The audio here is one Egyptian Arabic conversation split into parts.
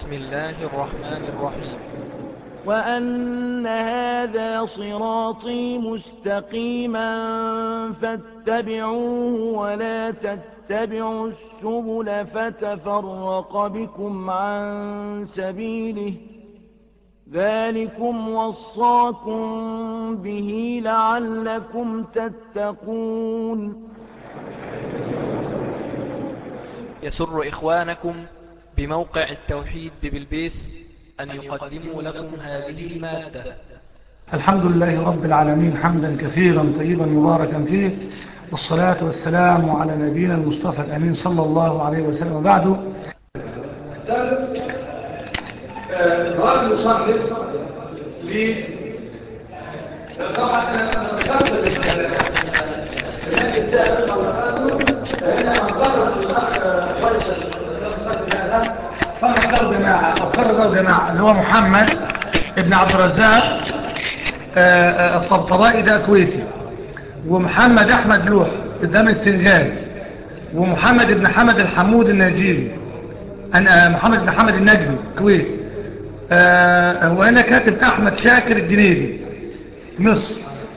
بسم الله الرحمن الرحيم وأن هذا صراطي مستقيما فاتبعوه ولا تتبعوا السبل فتفرق بكم عن سبيله ذلكم وصاكم به لعلكم تتقون يسر إخوانكم بموقع التوحيد ببلبيس أن يقدموا لكم هذه المادة الحمد لله رب العالمين حمدا كثيرا طيبا مباركا فيه والصلاة والسلام على نبينا المصطفى الأمين صلى الله عليه وسلم وبعده الرجل يصلي ل طبعا انا ذكرت النادي السابق او فهنا قرر الاخ فيصل فرق جماعه او قرر جماعه اللي هو محمد ابن عبد الرزاق الطبطبائي ده كويتي ومحمد احمد لوح قدام السنغال ومحمد ابن حمد الحمود النيجيري انا محمد بن حمد النجمي كويت آه وهنا كاتب احمد شاكر الجنيدي مصر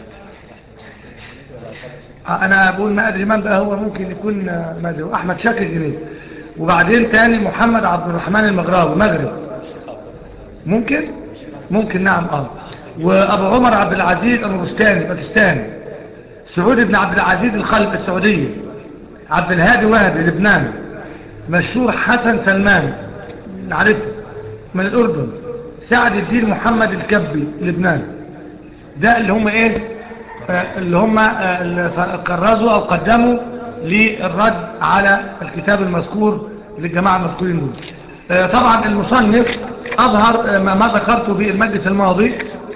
آه انا بقول ما ادري من بقى هو ممكن يكون ما ادري احمد شاكر الجنيدي وبعدين تاني محمد عبد الرحمن المغراوي مغرب ممكن ممكن نعم اه وابو عمر عبد العزيز الرستاني باكستاني سعود بن عبد العزيز الخلق السعوديه عبد الهادي وهبي لبنان مشهور حسن سلمان نعرفه من الأردن سعد الدين محمد الكبي لبنان ده اللي هم ايه آه اللي هم آه اللي قرروا او قدموا للرد على الكتاب المذكور للجماعة المذكورين دول آه طبعا المصنف اظهر ما ذكرته في المجلس الماضي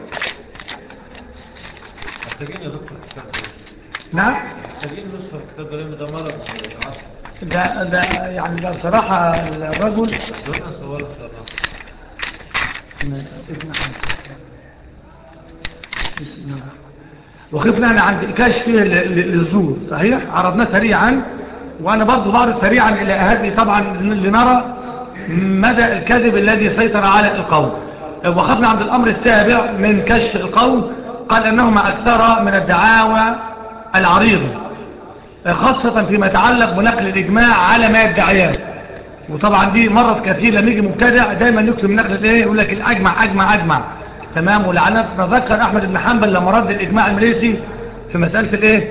محتاجين يا دكتور الكتاب نعم محتاجين نسخة الكتاب ده لان ده مرض ده ده يعني ده بصراحة الرجل دلوقتي نصور لك ده ابن بسم الله وقفنا احنا عند كشف للزور صحيح عرضناه سريعا وانا برضو بعرض سريعا الى هذه طبعا لنرى مدى الكذب الذي سيطر على القوم وخذنا عند الامر السابع من كشف القوم قال انهما اكثر من الدعاوى العريضة خاصة فيما يتعلق بنقل الاجماع على ما يدعيان وطبعا دي مرت كثير لما يجي مبتدع دايما يكتب نقل الايه يقول لك الاجمع اجمع اجمع تمام ولعنات نذكر احمد بن حنبل لما رد الاجماع المليسي في مساله الايه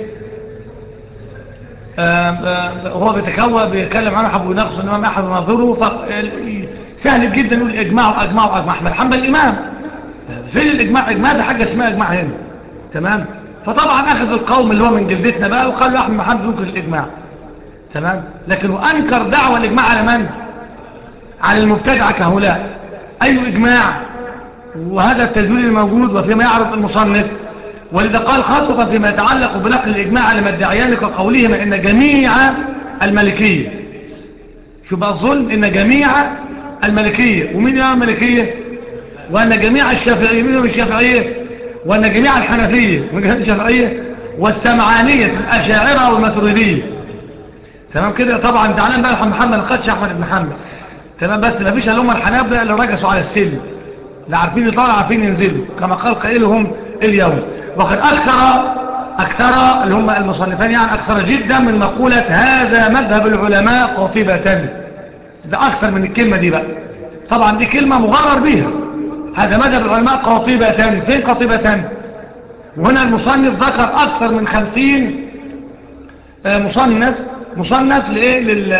هو بيتكوى بيتكلم عنه حبوا يناقش الامام احمد ونظره سهل جدا يقول اجمعوا اجمعوا اجمع احمد حنبل الامام فين الاجماع اجماع ده حاجه اسمها اجماع هنا تمام فطبعا اخذ القوم اللي هو من جلدتنا بقى وقال له احمد محمد ينكر الاجماع تمام لكن وانكر دعوة الاجماع على من على المبتدع كهؤلاء اي اجماع وهذا التدوير الموجود وفيما يعرض المصنف ولذا قال خاصة فيما يتعلق بنقل الاجماع على مدعيان كقولهما ان جميع الملكية شو بقى الظلم ان جميع الملكية ومين يا الملكية وان جميع الشافعية مين هم الشافعية وان جميع الحنفية ومين الشافعية والسمعانية الاشاعرة والماتريدية تمام كده طبعا تعالى بقى محمد ما خدش احمد بن حنبل تمام بس ما فيش الا هم الحنابلة اللي رجسوا على السلم لا عارفين يطلعوا عارفين ينزلوا كما قال قائلهم اليوم وقد اكثر اكثر اللي هم المصنفان يعني اكثر جدا من مقولة هذا مذهب العلماء قاطبة ده اكثر من الكلمة دي بقى طبعا دي كلمة مغرر بيها هذا مذهب العلماء قاطبة فين قاطبة وهنا المصنف ذكر اكثر من خمسين مصنف مصنف لإيه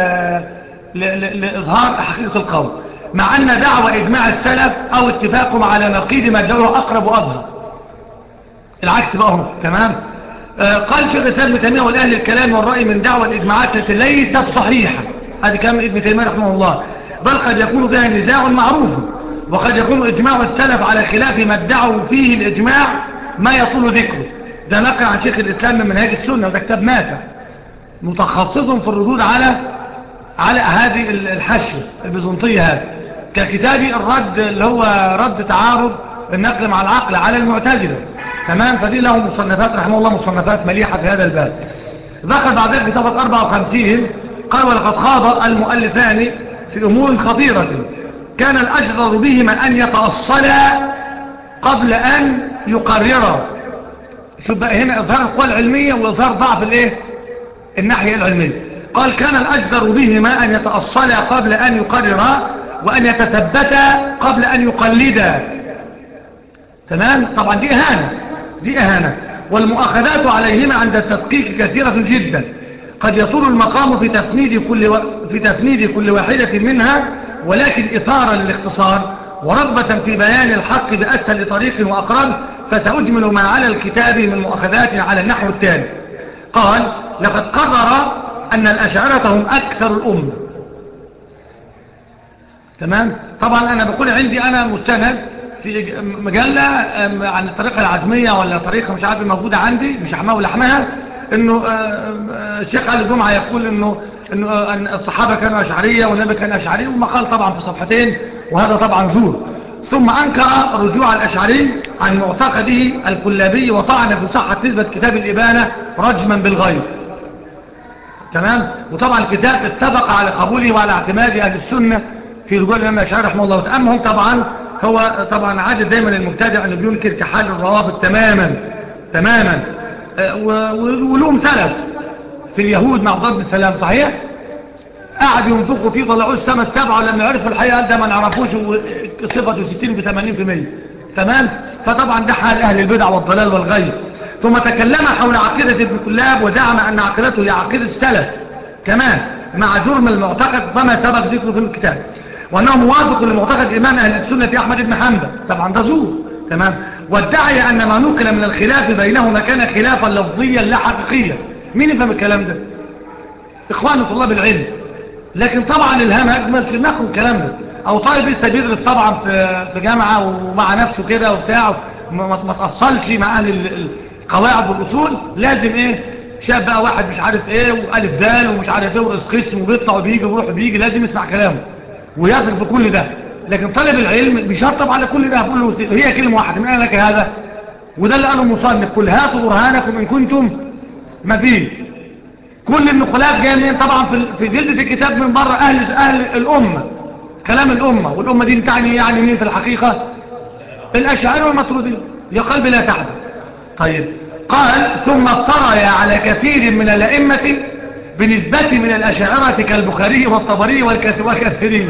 لل... لإظهار حقيقة القول مع أن دعوة إجماع السلف أو اتفاقهم على نقيض ما ادعوه أقرب وأظهر العكس بقى هنا تمام آه قال شيخ الإسلام ابن تيمية والأهل الكلام والرأي من دعوة الإجماعات التي ليست صحيحة هذا كلام ابن تيمية رحمه الله بل قد يكون فيها نزاع معروف وقد يكون إجماع السلف على خلاف ما ادعوا فيه الإجماع ما يطول ذكره ده نقل عن شيخ الإسلام من منهاج السنة وده كتاب ماتع متخصص في الردود على على هذه الحشوة البيزنطية هذه ككتاب الرد اللي هو رد تعارض النقل مع العقل على المعتزلة تمام فدي له مصنفات رحمه الله مصنفات مليحة في هذا الباب ذكر بعد ذلك صفحة 54 قال ولقد خاض المؤلفان في أمور خطيرة كان الأجدر بهما أن يتأصلا قبل أن يقررا شوف بقى هنا إظهار القوى العلمية وإظهار ضعف الإيه؟ الناحية العلمية قال كان الأجدر بهما أن يتأصلا قبل أن يقررا وأن يتثبتا قبل أن يقلدا تمام طبعا دي إهانة دي إهانة والمؤاخذات عليهما عند التدقيق كثيرة جدا قد يطول المقام في تفنيد كل و... في تفنيد كل واحدة منها ولكن إثارا للاختصار ورغبة في بيان الحق بأسهل طريق وأقرب فسأجمل ما على الكتاب من مؤاخذات على النحو التالي قال لقد قرر أن الأشعرة هم أكثر الأمة تمام طبعا أنا بقول عندي أنا مستند في مجلة عن الطريقة العزمية ولا طريقة مش عارف موجودة عندي مش حماه ولحمها انه الشيخ علي الجمعة يقول انه انه أن الصحابة كانوا أشعرية والنبي كان أشعري ومقال طبعا في صفحتين وهذا طبعا زور ثم أنكر رجوع الأشعري عن معتقده الكلابي وطعن في صحة نسبة كتاب الإبانة رجما بالغيب تمام وطبعا الكتاب اتفق على قبوله وعلى اعتماد أهل السنة في رجوع الإمام الأشعري رحمه الله تعالى هم طبعا هو طبعا عادة دايما المبتدع أنه بينكر كحال الروابط تماما تماما ولهم سلف في اليهود مع ضرب السلام صحيح قعد ينفقوا فيه طلعوه السما السبعة ولما عرفوا الحقيقة قال ده ما نعرفوش صفته 60 ب 80% تمام فطبعا ده حال أهل البدع والضلال والغي ثم تكلم حول عقيدة ابن كلاب ودعم أن عقيدته هي عقيدة السلف كمان مع جرم المعتقد فما سبق ذكره في الكتاب وأنه موافق لمعتقد إمام أهل السنة أحمد بن حنبل طبعا ده زور تمام وادعي أن ما نقل من الخلاف بينهما كان خلافا لفظيا لا حقيقيا مين يفهم الكلام ده إخوان طلاب العلم لكن طبعا الهام أجمل في النقل الكلام ده أو طالب لسه بيدرس طبعا في في جامعة ومع نفسه كده وبتاع ما تأصلش مع أهل القواعد والأصول لازم إيه شاب بقى واحد مش عارف إيه وألف دال ومش عارف إيه ورئيس قسم وبيطلع وبيجي ويروح وبيجي لازم يسمع كلامه ويثق في كل ده لكن طالب العلم بيشطب على كل ده يقول له هي كلمة واحدة من قال لك هذا وده اللي قاله المصنف قل هاتوا برهانكم إن كنتم ما فيه كل النقلات جايه منين طبعا في في جلدة الكتاب من بره أهل أهل الأمة كلام الأمة والأمة دي تعني يعني مين في الحقيقة الأشاعرة والمطرودين يا قلبي لا تحزن طيب قال ثم افترى على كثير من الأئمة بنسبة من الأشاعرة كالبخاري والطبري والكثيرين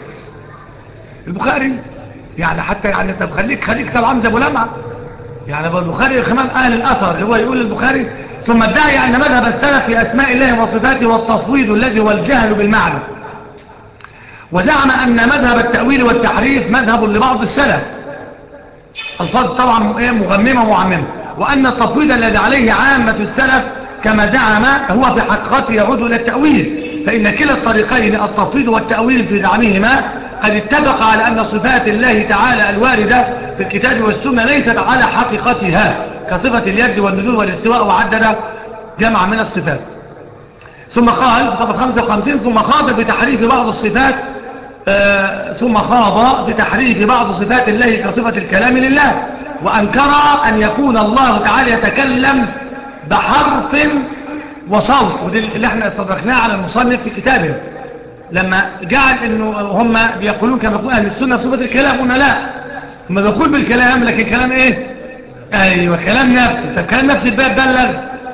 البخاري يعني حتى يعني انت بخليك خليك طبعا زي ابو لمعه يعني البخاري خمام اهل الاثر اللي هو يقول البخاري ثم ادعي ان مذهب السلف في اسماء الله وصفاته والتفويض الذي هو الجهل بالمعنى وزعم ان مذهب التاويل والتحريف مذهب لبعض السلف الفاظ طبعا مغممه ومعممه وان التفويض الذي عليه عامه السلف كما زعم هو في حقيقته يعود الى التاويل فان كلا الطريقين التفويض والتاويل في زعمهما قد اتفق على أن صفات الله تعالى الواردة في الكتاب والسنة ليست على حقيقتها كصفة اليد والنزول والاستواء وعدد جمع من الصفات ثم قال في صفحة 55 ثم خاض بتحريف بعض الصفات آه ثم خاض بتحريف بعض صفات الله كصفة الكلام لله وأنكر أن يكون الله تعالى يتكلم بحرف وصوت ودي اللي احنا استدركناه على المصنف في كتابه لما جعل انه هم بيقولون كما يقول اهل السنه بصفه الكلام قلنا لا هم بيقول بالكلام لكن كلام ايه ايوه كلام نفسي طب كلام نفسي بقى بلغ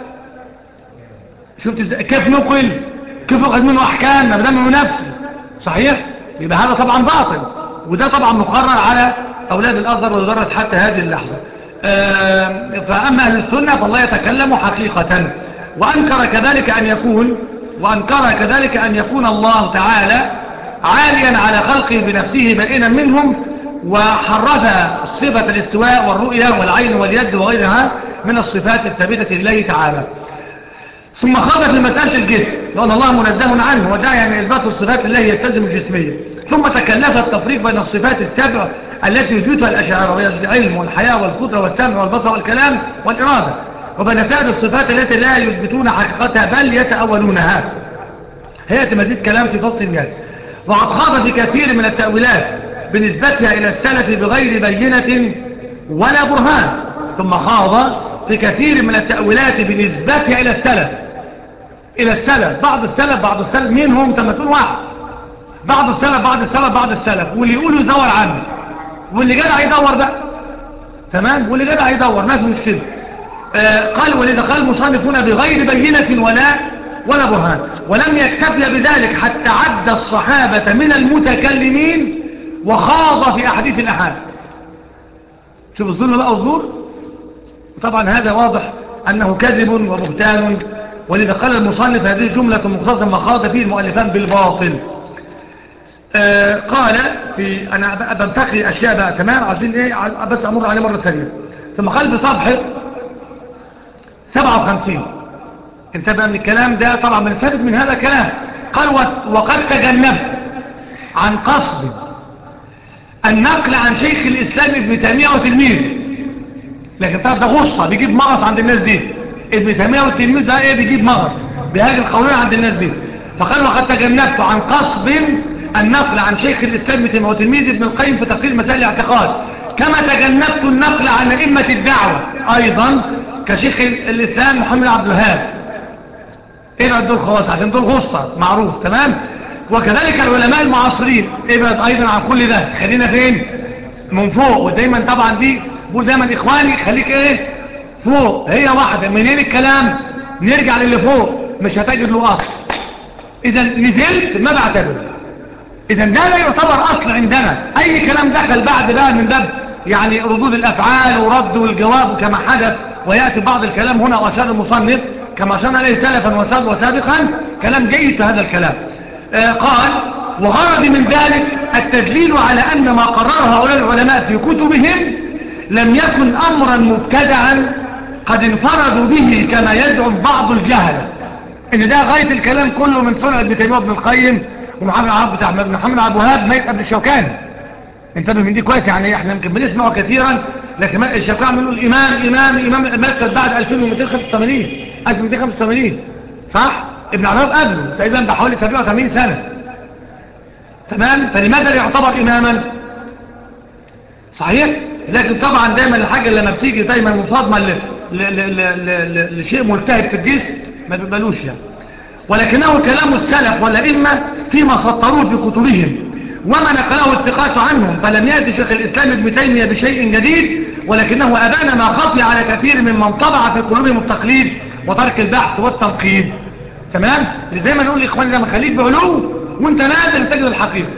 شفت ازاي كيف نقل كيف اخذ منه احكام ما دام هو نفسي صحيح يبقى هذا طبعا باطل وده طبعا مقرر على اولاد الازهر ويدرس حتى هذه اللحظه فاما اهل السنه فالله يتكلم حقيقه وانكر كذلك ان يكون وأنكر كذلك أن يكون الله تعالى عاليا على خلقه بنفسه بائنا منهم وحرف صفة الاستواء والرؤية والعين واليد وغيرها من الصفات الثابتة لله تعالى ثم خاض في مسألة الجسم لأن الله منزه عنه ودعي أن إثبات الصفات الله يستلزم الجسمية ثم تكلف التفريق بين الصفات السبع التي يثبتها الأشاعرة وهي العلم والحياة والقدرة والسمع والبصر والكلام والإرادة وبين سائر الصفات التي لا يثبتون حقيقتها بل يتأولونها هي مزيد كلام في فصل الجهل وقد خاض في كثير من التأويلات بنسبتها إلى السلف بغير بينة ولا برهان ثم خاض في كثير من التأويلات بنسبتها إلى السلف إلى السلف بعض السلف بعض السلف مين هم تم تقول واحد بعض السلف بعض السلف بعض السلف واللي يقولوا يدور عنه واللي جدع يدور بقى تمام واللي جدع يدور ما في مشكله آه قال ولذا قال المصنفون بغير بينة ولا ولا برهان ولم يكتفي بذلك حتى عد الصحابة من المتكلمين وخاض في أحاديث الأحاد شوف الظلم بقى الظهور طبعا هذا واضح أنه كذب وبهتان ولذا قال المصنف هذه جملة مختصرة ما خاض فيه المؤلفان بالباطل آه قال في أنا بنتقي أشياء بقى تمام عايزين إيه بس أمر عليه مرة ثانية ثم قال في صفحة 57 انتبه من الكلام ده طبعا من ثابت من هذا الكلام قال وقد تجنبت عن قصد النقل عن شيخ الإسلام ابن تيمية وتلميذ لكن تعرف ده غصة بيجيب مغص عند الناس دي ابن تيمية والتلميذ ده ايه بيجيب مغص بهذه القولين عند الناس دي فقال وقد تجنبت عن قصد النقل عن شيخ الإسلام ابن تيمية وتلميذ ابن القيم في تقرير مسائل الاعتقاد كما تجنبت النقل عن أئمة الدعوة أيضا كشيخ الإسلام محمد عبد الوهاب ابعد دول خلاص عشان دول غصة معروف تمام وكذلك العلماء المعاصرين ابعد ايضا عن كل ده خلينا فين من فوق ودايما طبعا دي بقول دايما اخواني خليك ايه فوق هي واحدة منين الكلام نرجع للي فوق مش هتجد له اصل اذا نزلت ما بعتبر اذا ده لا يعتبر اصل عندنا اي كلام دخل بعد ده من باب يعني ردود الافعال ورد والجواب كما حدث ويأتي بعض الكلام هنا واشار المصنف كما أشرنا عليه سلفا وسابقا كلام جيد في هذا الكلام آه قال وغرض من ذلك التدليل على أن ما قرر هؤلاء العلماء في كتبهم لم يكن أمرا مبتدعا قد انفردوا به كما يزعم بعض الجهل ان ده غاية الكلام كله من صنع ابن تيمية بن القيم ومحمد عبد بتاع محمد عبد الوهاب ميت قبل الشوكاني انتبه من دي كويس يعني احنا يمكن بنسمعه كثيرا لكن الشوكاني بنقول امام امام امام مسجد بعد 2285 1285 صح ابن عراب قبله تقريبا بحوالي 87 سنة تمام فلماذا يعتبر اماما صحيح لكن طبعا دايما الحاجة لما بتيجي دايما مصادمة لشيء ملتهب في الجسم ما بيقبلوش يعني ولكنه كلام السلف والأئمة فيما سطروه في كتبهم وما نقله الثقات عنهم فلم يأتي شيخ الإسلام ابن تيمية بشيء جديد ولكنه أبان ما خفي على كثير ممن طبع في قلوبهم التقليد وترك البحث والتنقيد تمام زي ما نقول لاخواننا لما خليك بعلو وانت نازل تجد الحقيقه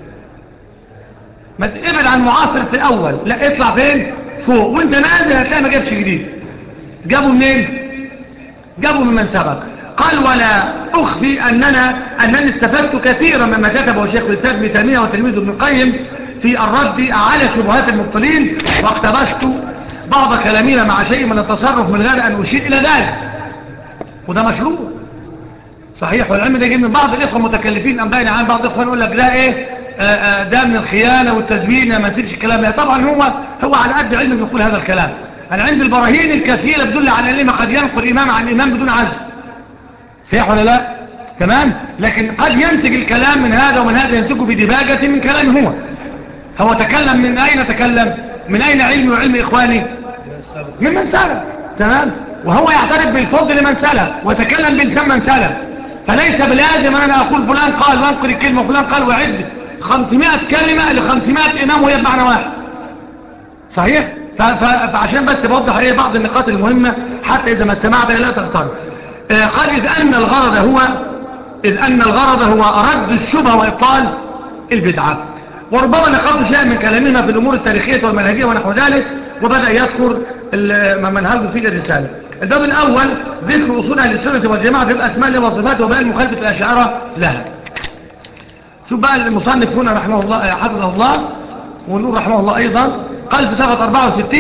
ما تبعد عن معاصر في الاول لا اطلع فين فوق وانت نازل هتلاقي ما جابش جديد جابوا منين جابوا ممن سبق قال ولا اخفي اننا انني استفدت كثيرا مما كتبه شيخ الاسلام ابن تيميه وتلميذه ابن القيم في الرد على شبهات المبطلين واقتبست بعض كلامنا مع شيء من التصرف من غير ان اشير الى ذلك وده مشروع صحيح والعلم ده جاي من بعض الاخوه المتكلفين ام باين عن بعض الاخوه يقول لك ده ايه آآ آآ ده من الخيانه والتزوير ما نسيبش الكلام ده طبعا هو هو على قد علم بيقول هذا الكلام انا عندي البراهين الكثيره بتدل على الامام قد ينقل امام عن امام بدون عزم صحيح ولا لا تمام لكن قد ينتج الكلام من هذا ومن هذا ينتجه بدباجه من كلامه هو هو تكلم من اين تكلم من اين علمي وعلم اخواني ممن سلف تمام وهو يعترف بالفضل لمن سلف وتكلم بلسان من سلف فليس بلازم أنا أقول فلان قال وانقل الكلمة فلان قال وعد 500 كلمة ل 500 إمام وهي بمعنى واحد صحيح فعشان بس بوضح ايه بعض النقاط المهمة حتى إذا ما استمعت لا تغتر آه قال إذ أن الغرض هو إذ أن الغرض هو رد الشبهة وإبطال البدعة وربما نقاط شيء من كلامنا في الأمور التاريخية والمنهجية ونحو ذلك وبدأ يذكر منهجه في الرسالة الباب الأول ذكر أصول أهل السنة والجماعة في الأسماء الله وصفاته وبيان مخالفة الأشعار لها شوف بقى المصنف هنا رحمه الله حفظه الله ونقول رحمه الله أيضا قال في صفحة 64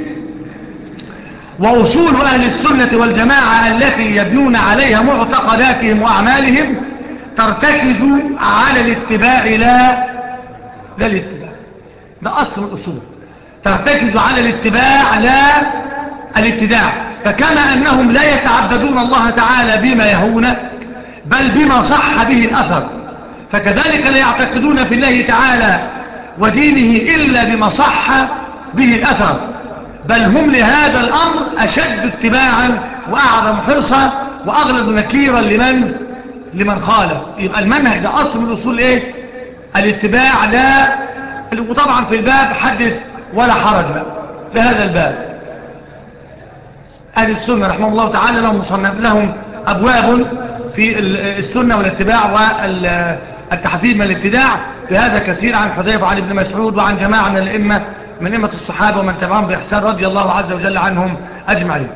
وأصول أهل السنة والجماعة التي يبنون عليها معتقداتهم وأعمالهم ترتكز على الاتباع لا لا الاتباع ده أصل الأصول ترتكز على الاتباع لا الابتداع فكما أنهم لا يتعبدون الله تعالى بما يهون بل بما صح به الأثر فكذلك لا يعتقدون في الله تعالى ودينه إلا بما صح به الأثر بل هم لهذا الأمر أشد اتباعا وأعظم حرصا وأغلب نكيرا لمن لمن خالف يبقى المنهج ده أصل من أصول إيه الاتباع لا وطبعا في الباب حدث ولا حرج بقى في هذا الباب أهل السنة رحمه الله تعالى لهم مصنف لهم أبواب في السنة والاتباع والتحذير من الابتداع في هذا كثير عن حذيفة وعن ابن مسعود وعن جماعة من الأئمة من أئمة الصحابة ومن تبعهم بإحسان رضي الله عز وجل عنهم أجمعين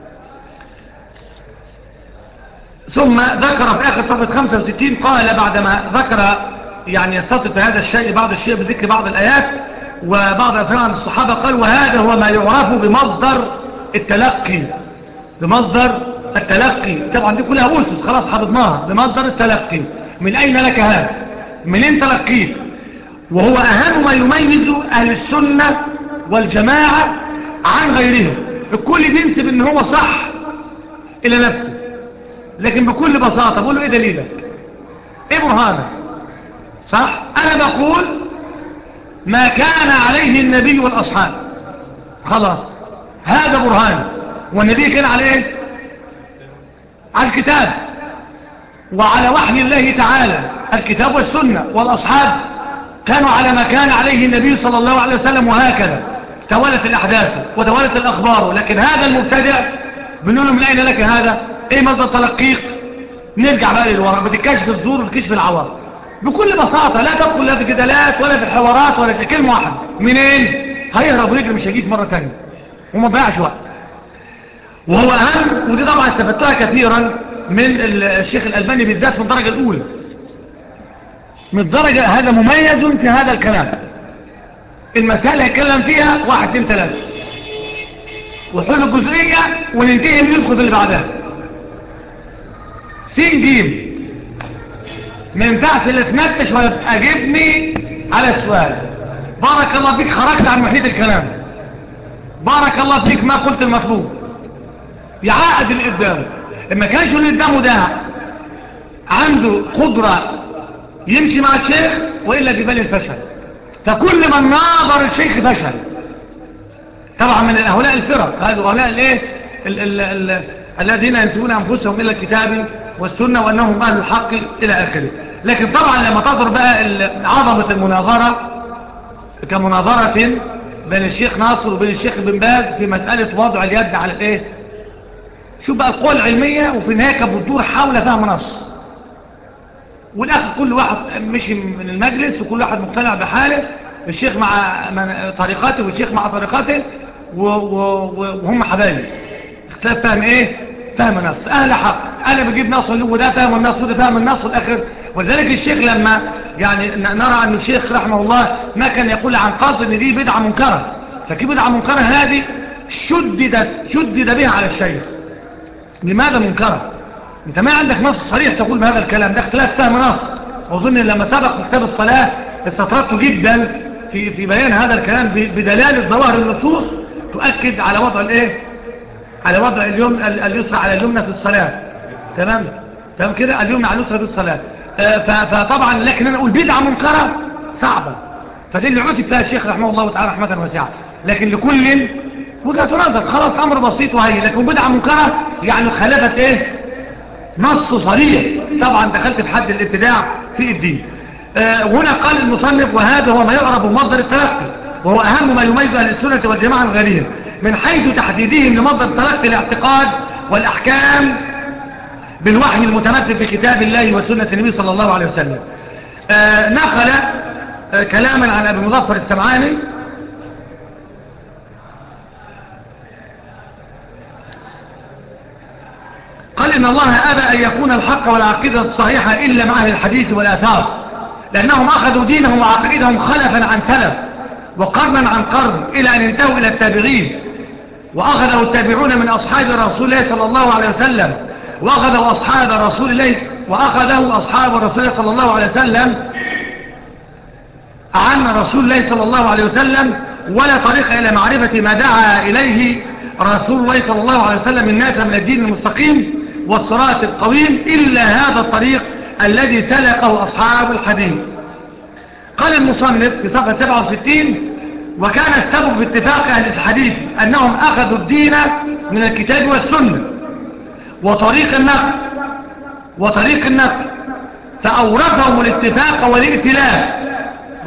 ثم ذكر في آخر صفحة 65 قال بعدما ذكر يعني يستطف هذا الشيء بعض الشيء بذكر بعض الآيات وبعض أفعال عن الصحابة قال وهذا هو ما يعرف بمصدر التلقي بمصدر التلقي طبعا دي كلها أسس خلاص حفظناها بمصدر التلقي من أين لك هذا منين تلقيت وهو أهم ما يميز أهل السنة والجماعة عن غيرهم الكل بينسب ان هو صح إلى نفسه لكن بكل بساطة بقول له إيه دليلك إيه برهانك صح أنا بقول ما كان عليه النبي والأصحاب خلاص هذا برهان والنبي كان على ايه على الكتاب وعلى وحي الله تعالى الكتاب والسنة والأصحاب كانوا على ما كان عليه النبي صلى الله عليه وسلم وهكذا توالت الأحداث وتوالت الأخبار لكن هذا المبتدع بنقول له من أين لك هذا ايه مصدر تلقيق نرجع بقى للوراء بتكشف الزور وتكشف العوار بكل بساطة لا تدخل لا في جدالات ولا في حوارات ولا في كلمة واحدة منين هيهرب ويجري مش هيجيك مرة ثانيه وما ضيعش وقت وهو أهم ودي طبعا استفدتها كثيرا من الشيخ الألباني بالذات من الدرجة الأولى من الدرجة هذا مميز في هذا الكلام المسألة يتكلم فيها واحد اثنين ثلاثة وحل الجزئية وننتهي ندخل في اللي بعدها سين جيم ما ينفعش لا تنتش ولا تجيبني على السؤال بارك الله فيك خرجت عن محيط الكلام بارك الله فيك ما قلت المطلوب يعقد اللي قدامه لما كانش اللي قدامه ده عنده قدرة يمشي مع الشيخ وإلا ببال الفشل فكل من ناظر الشيخ فشل طبعا من هؤلاء الفرق هذا هؤلاء الايه الذين ينتهون انفسهم الى الكتاب والسنه وانهم اهل الحق الى اخره لكن طبعا لما تظهر بقى عظمه المناظره كمناظره بين الشيخ ناصر وبين الشيخ بن باز في مساله وضع اليد على الايه شوف بقى القوى العلميه وفي النهايه كانت بتدور حول فهم نص والاخر كل واحد مشي من المجلس وكل واحد مقتنع بحاله الشيخ مع طريقاته والشيخ مع طريقاته وهم حبايب اختلاف فهم ايه فهم النص اهل حق انا بجيب نص وده فهم النص وده فهم النص الاخر ولذلك الشيخ لما يعني نرى ان الشيخ رحمه الله ما كان يقول عن قاصد ان دي بدعه منكره فكي بدعه منكره هذه شددت شدد بها على الشيخ لماذا منكره انت ما عندك نص صريح تقول بهذا الكلام ده اختلاف فهم نص واظن لما سبق كتاب الصلاه استطردت جدا في في بيان هذا الكلام بدلاله ظواهر النصوص تؤكد على وضع الايه على وضع اليوم اليسرى على اليمنى في الصلاه تمام تمام كده اليمنى على اليسرى في الصلاه آه فطبعا لكن انا اقول بدعه منكره صعبه فدي اللي عتب فيها الشيخ رحمه الله تعالى رحمه واسعه لكن لكل وجهه نظر خلاص امر بسيط وهي لكن بدعه منكره يعني خالفت ايه نص صريح طبعا دخلت في حد الابتداع في الدين آه هنا قال المصنف وهذا هو ما يعرف بمصدر التلقي وهو أهم ما يميز أهل السنة والجماعة الغريب من حيث تحديدهم لمصدر تلقي الاعتقاد والأحكام بالوحي المتمثل في كتاب الله وسنة النبي صلى الله عليه وسلم آه نقل آه كلاما عن أبي مظفر السمعاني قال إن الله أبى أن يكون الحق والعقيدة الصحيحة إلا مع أهل الحديث والآثار لأنهم أخذوا دينهم وعقيدهم خلفا عن سلف وقرنا عن قرن إلى أن انتهوا إلى التابعين وأخذوا التابعون من أصحاب رسول الله صلى الله عليه وسلم وأخذوا أصحاب رسول الله وأخذوا أصحاب رسول الله صلى الله عليه وسلم عن رسول الله صلى الله عليه وسلم ولا طريق إلى معرفة ما دعا إليه رسول الله صلى الله عليه وسلم الناس من الدين المستقيم والصراط القويم إلا هذا الطريق الذي سلكه أصحاب الحديث قال المصنف في صفحة 67 وكان السبب في اتفاق أهل الحديث أنهم أخذوا الدين من الكتاب والسنة وطريق النقل وطريق النقل فأورثهم الاتفاق والائتلاف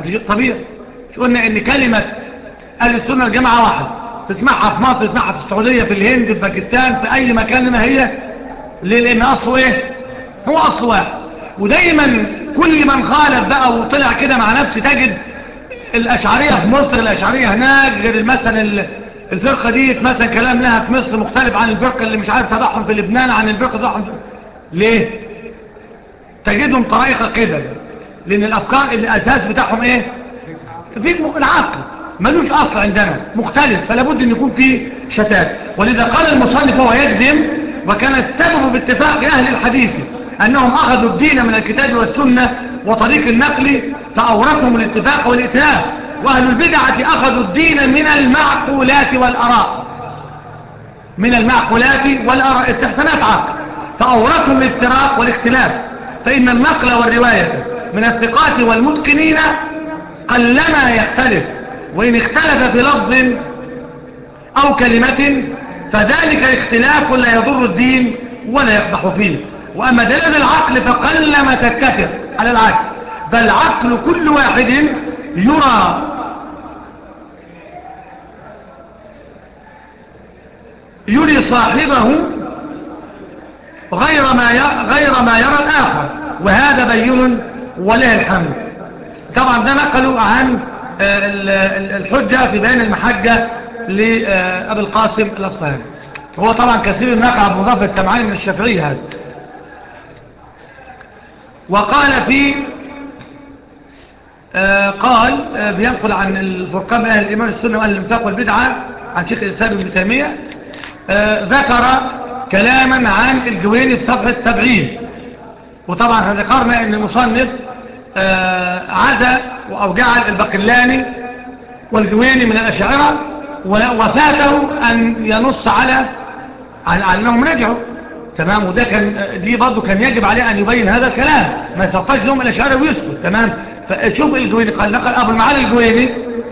ودي شيء طبيعي مش قلنا ان كلمة اهل السنة الجماعة واحد تسمعها في مصر تسمعها في السعودية في الهند في باكستان في اي مكان ما هي ليه لان اصله ايه هو اصل واحد ودايما كل من خالف بقى وطلع كده مع نفسه تجد الاشعرية في مصر الاشعرية هناك غير مثلا ال- الفرقة دي مثلا كلام لها في مصر مختلف عن الفرقة اللي مش عارف تبعهم في لبنان عن الفرقة تبعهم في... ليه تجدهم طريقة كده لان الافكار الاساس بتاعهم ايه في م- العقل ملوش اصل عندنا مختلف فلا بد ان يكون في شتات ولذا قال المصنف هو يجزم وكان السبب باتفاق اهل الحديث انهم اخذوا الدين من الكتاب والسنة وطريق النقل فاورثهم الاتفاق والائتلاف واهل البدعة اخذوا الدين من المعقولات والاراء من المعقولات والآراء استحسانات عقل فأورثهم الافتراق والاختلاف فإن النقل والرواية من الثقات والمتقنين قلما يختلف وإن اختلف في لفظ أو كلمة فذلك اختلاف لا يضر الدين ولا يقضح فيه وأما دلالة العقل فقلما تتفق على العكس بل عقل كل واحد يرى يري صاحبه غير ما ي- غير ما يرى الآخر وهذا بين وله الحمد طبعا ده نقلوا عن آه، ال- ال- الحجة في بيان المحجة لأبي القاسم الأصفهاني هو طبعا كثير النقل عبد مضاف السمعاني من الشافعية هذا وقال في آه، قال آه، بينقل عن الفرقان من أهل الإيمان السنة وأهل الانفاق والبدعة عن شيخ الإسلام ابن تيمية آه، ذكر كلاما عن الجويني في صفحة سبعين وطبعا احنا ذكرنا ان المصنف آه، عزى او جعل البقلاني والجويني من الاشاعره و- وفاته ان ينص على على على انهم رجعوا تمام وده كان دي برضه كان يجب عليه ان يبين هذا الكلام ما يسطاش لهم الاشاعره ويسكت تمام فشوف الجويني قال نقل ابو المعالي الجويني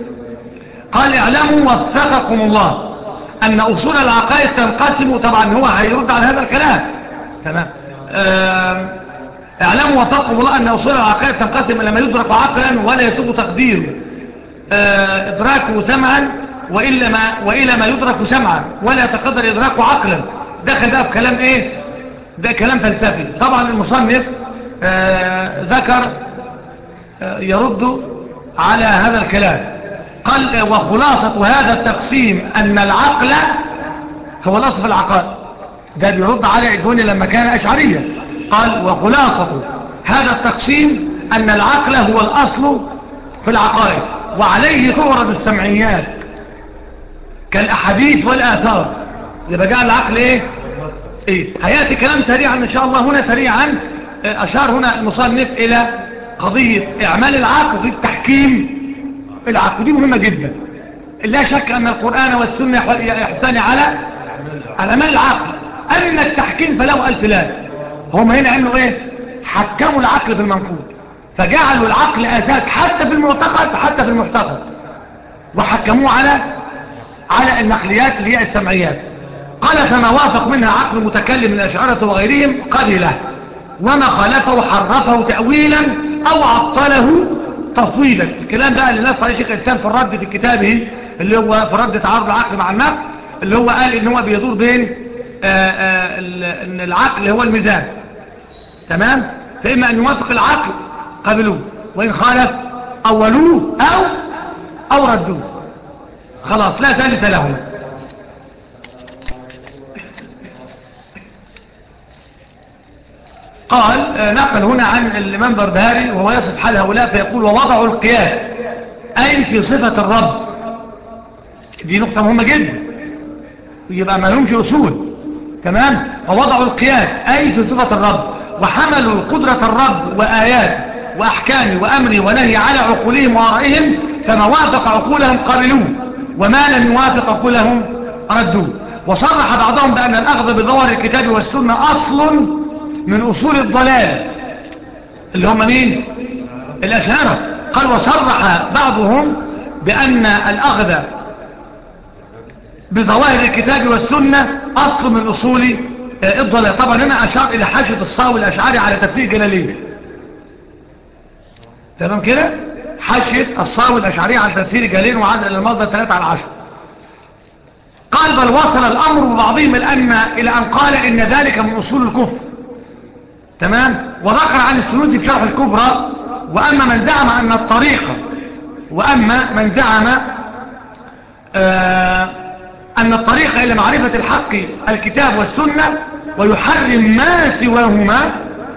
قال اعلموا وفقكم الله ان اصول العقائد تنقسم طبعا هو هيرد على هذا الكلام تمام آم، اعلموا وفقكم الله ان اصول العقائد تنقسم الى ما يدرك عقلا ولا يسوق تقديره آه، ادراكه سمعا والا ما والى ما يدرك سمعا ولا يتقدر ادراكه عقلا دخل بقى في كلام ايه ده كلام فلسفي طبعا المصنف آه، ذكر آه، يرد على هذا الكلام قال آه، وخلاصة هذا التقسيم أن العقل هو الأصل في العقائد ده بيرد على الجوني لما كان أشعريا قال وخلاصة هذا التقسيم أن العقل هو الأصل في العقائد وعليه تورد السمعيات كالأحاديث والآثار يبقى جاء العقل إيه إيه هيأتي كلام سريعا إن شاء الله هنا سريعا آه، أشار هنا المصنف إلى قضية إعمال العقل وقضية تحكيم العقل دي مهمة جدا لا شك أن القرآن والسنة يح- يحتان على على أعمال العقل أما التحكيم فله ألف لا هم هنا عملوا إيه حكموا العقل في المنقول فجعلوا العقل أساس حتى في المعتقد حتى في المعتقد وحكموه على على النقليات اللي هي السمعيات قال فما وافق منها عقل المتكلم من الأشعرة وغيرهم قبله وما خالفه حرفه تأويلا أو عطله تفويضا الكلام بقى اللي نص عليه شيخ الإسلام في الرد في كتابه اللي هو في رد تعارض العقل مع النقل اللي هو قال ان هو بيدور بين آآ آآ ال- ان العقل هو الميزان تمام فإما أن يوافق العقل قبلوه وإن خالف أولوه أو أو ردوه خلاص لا ثالث لهما قال آه، نقل هنا عن الإمام بردهاري وهو يصف حال هؤلاء فيقول ووضعوا القياس أي في صفة الرب دي نقطة مهمة جدا يبقى ما لهمش أصول تمام ووضعوا القياس أي في صفة الرب وحملوا قدرة الرب وآيات وأحكامه وأمره ونهي على عقولهم وآرائهم فما وافق عقولهم قبلوه وما لم يوافق عقولهم ردوه وصرح بعضهم بأن الأخذ بظواهر الكتاب والسنة أصل من أصول الضلال اللي هم مين الأشهرة قال وصرح بعضهم بأن الأخذ بظواهر الكتاب والسنة أصل من أصول آه، الضلال طبعا هنا أشار إلى حاشة الصاوي الأشعري على تفسير جلالين تمام كده حاشية الصاوي الأشعري عن تفسير جالين وعاد إلى المصدر 3 على 10 قال بل وصل الأمر ببعضهم الأن إلى أن قال إن ذلك من أصول الكفر تمام وذكر عن السنوسي في شرح الكبرى وأما من زعم أن الطريقة وأما من زعم آه أن الطريق إلى معرفة الحق الكتاب والسنة ويحرم ما سواهما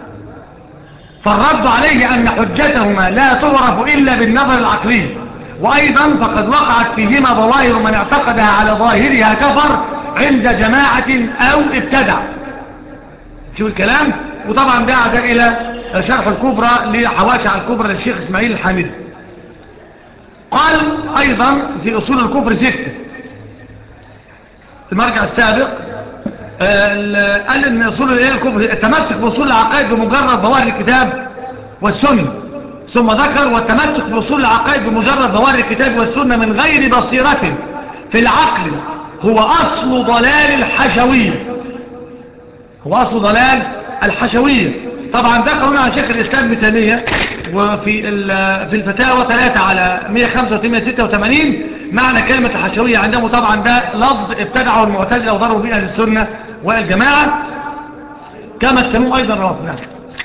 فالرد عليه أن حجتهما لا تعرف إلا بالنظر العقلي وأيضا فقد وقعت فيهما ظواهر من اعتقدها على ظاهرها كفر عند جماعة أو ابتدع شوف الكلام وطبعا ده عاد إلى شرح الكبرى لحواشي على الكبرى للشيخ إسماعيل الحامدي قال أيضا في أصول الكفر ستة المرجع السابق قال ان اصول الكفر التمسك باصول العقائد بمجرد ظواهر الكتاب والسنه ثم ذكر والتمسك باصول العقائد بمجرد ظواهر الكتاب والسنه من غير بصيره في العقل هو اصل ضلال الحشويه هو اصل ضلال الحشويه طبعا ذكر هنا عن شيخ الاسلام ابن تيميه وفي في الفتاوى 3 على 185 186 معنى كلمة الحشوية عندهم طبعا ده لفظ ابتدعه المعتزلة وضربوا به أهل السنة والجماعة كما تسموه أيضا روافنا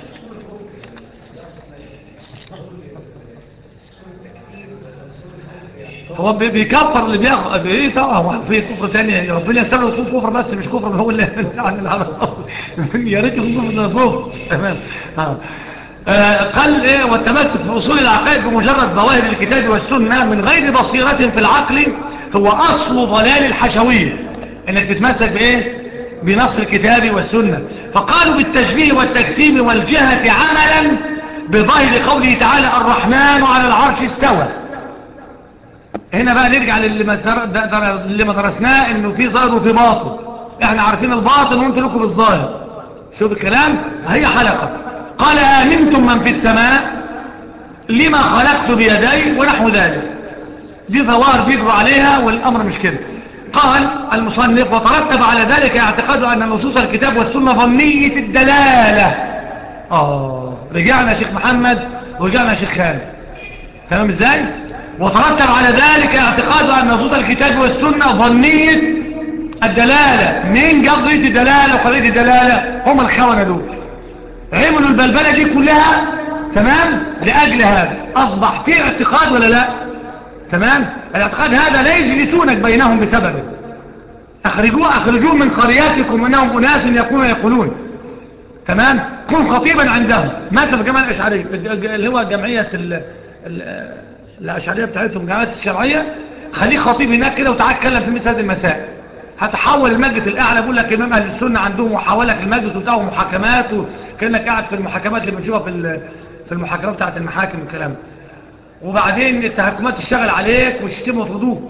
هو بيكفر اللي بياخد ايه طبعا هو في كفر تاني ربنا يستر يكون كفر بس مش كفر هو اللي عن العرب يا ريت يكون كفر فوق تمام آه قال ايه والتمسك في اصول العقائد بمجرد ظواهر الكتاب والسنه من غير بصيره في العقل هو اصل ضلال الحشويه انك تتمسك بايه بنص الكتاب والسنه فقالوا بالتشبيه والتجسيم والجهه عملا بظاهر قوله تعالى الرحمن على العرش استوى هنا بقى نرجع للي ما, اللي ما درسناه انه في ظاهر وفي باطن احنا عارفين الباطن وانتوا لكم الظاهر شوف الكلام هي حلقه قال آمنتم من في السماء لما خلقت بيدي ونحو ذلك دي ظواهر بيجروا عليها والأمر مش كده قال المصنف وترتب على ذلك اعتقاد أن نصوص الكتاب والسنة ظنية الدلالة آه رجعنا شيخ محمد ورجعنا شيخ خالد تمام ازاي وترتب على ذلك اعتقاد أن نصوص الكتاب والسنة ظنية الدلالة مين قضية الدلالة وقضية الدلالة هم الخونة دول عملوا البلبلة دي كلها تمام لأجل هذا أصبح في اعتقاد ولا لا تمام الاعتقاد هذا لا يجلسونك بينهم بسببه أخرجوه أخرجوه من قرياتكم إنهم أناس يكونون يقولون تمام كن خطيبا عندهم ماذا في جماعة الأشعرية اللي هو جمعية ال ال الأشعرية بتاعتهم جماعة الشرعية خليك خطيب هناك كده وتعال اتكلم في مثل هذه المسائل هتحول المجلس الأعلى بقول لك إمام أهل السنة عندهم وحولك المجلس بتاعه محاكمات وكأنك قاعد في المحاكمات اللي بنشوفها في في المحاكمات بتاعت المحاكم والكلام وبعدين التحكمات تشتغل عليك وتشتم وتردوك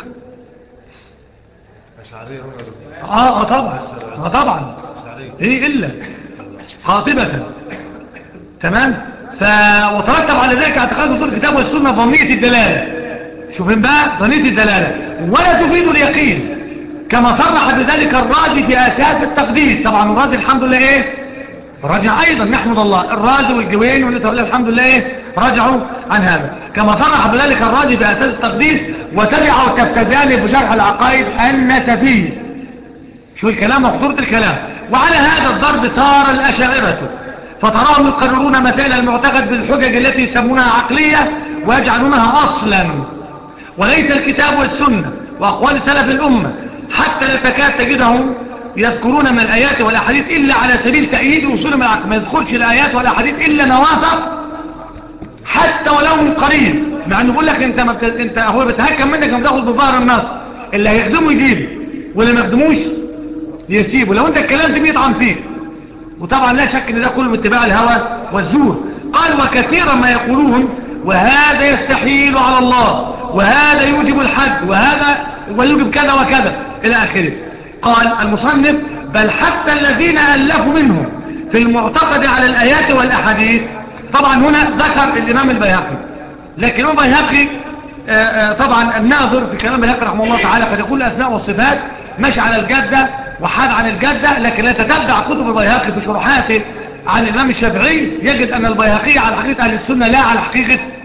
أشعرية هم اه اه طبعا اه طبعا ايه الا خاطبة تمام ف وترتب على ذلك اعتقاد اصول الكتاب والسنه ظنيه الدلاله شوفين بقى ظنيه الدلاله ولا تفيد اليقين كما صرح بذلك الرازي في اساس التقديس طبعا الرازي الحمد لله ايه رجع ايضا نحمد الله الرازي والجوين والنساء الله الحمد لله ايه رجعوا عن هذا كما صرح بذلك الرازي في اساس التقديس وتبعوا التفتزاني في شرح العقائد النسفيه شو الكلام وخطورة الكلام وعلى هذا الضرب صار الأشاعرة فتراهم يقررون مسائل المعتقد بالحجج التي يسمونها عقلية ويجعلونها أصلا وليس الكتاب والسنة وأقوال سلف الأمة حتى لا تكاد تجدهم يذكرون من الآيات والأحاديث إلا على سبيل تأييد وصولهم العقل ما يذكرش الآيات والأحاديث إلا نوافق حتى ولو من قريب مع انه بيقول لك انت ما بت... انت هو بيتهكم منك لما تاخد بظهر النص اللي هيخدمه يجيب واللي ما يخدموش يسيبه لو انت اتكلمت بيطعن فيك وطبعا لا شك ان ده كله من اتباع الهوى والزور قال وكثيرا ما يقولون وهذا يستحيل على الله وهذا يوجب الحد وهذا ويوجب كذا وكذا الى اخره قال المصنف بل حتى الذين الفوا منهم في المعتقد على الايات والاحاديث طبعا هنا ذكر الامام البيهقي لكن الامام البيهقي طبعا الناظر في كلام البيهقي رحمه الله تعالى قد يقول الاسماء والصفات ماشي على الجده وحاد عن الجدة لكن لا تتبع كتب البيهقي في شروحاته عن الإمام الشافعي يجد أن البيهقي على حقيقة أهل السنة لا على حقيقة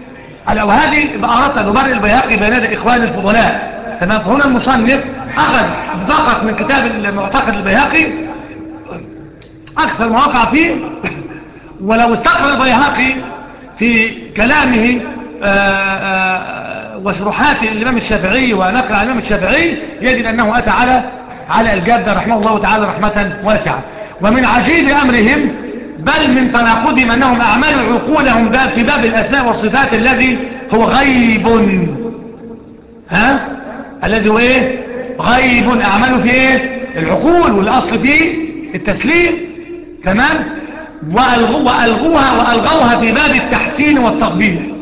على وهذه بأردت أن نبرر البيهقي بين يدي إخوان الفضلاء تمام فهنا المصنف أخذ فقط من كتاب المعتقد البيهقي أكثر مواقع فيه ولو استقر البيهقي في كلامه آآ آآ وشروحات الإمام الشافعي ونقل عن الإمام الشافعي يجد أنه أتى على على الجادة رحمه الله تعالى رحمة واسعة ومن عجيب أمرهم بل من تناقضهم أنهم أعملوا عقولهم باب في باب الأسماء والصفات الذي هو غيب ها الذي هو إيه غيب أعملوا في إيه العقول والأصل فيه التسليم تمام وألغوها وألغوها في باب التحسين والتقبيل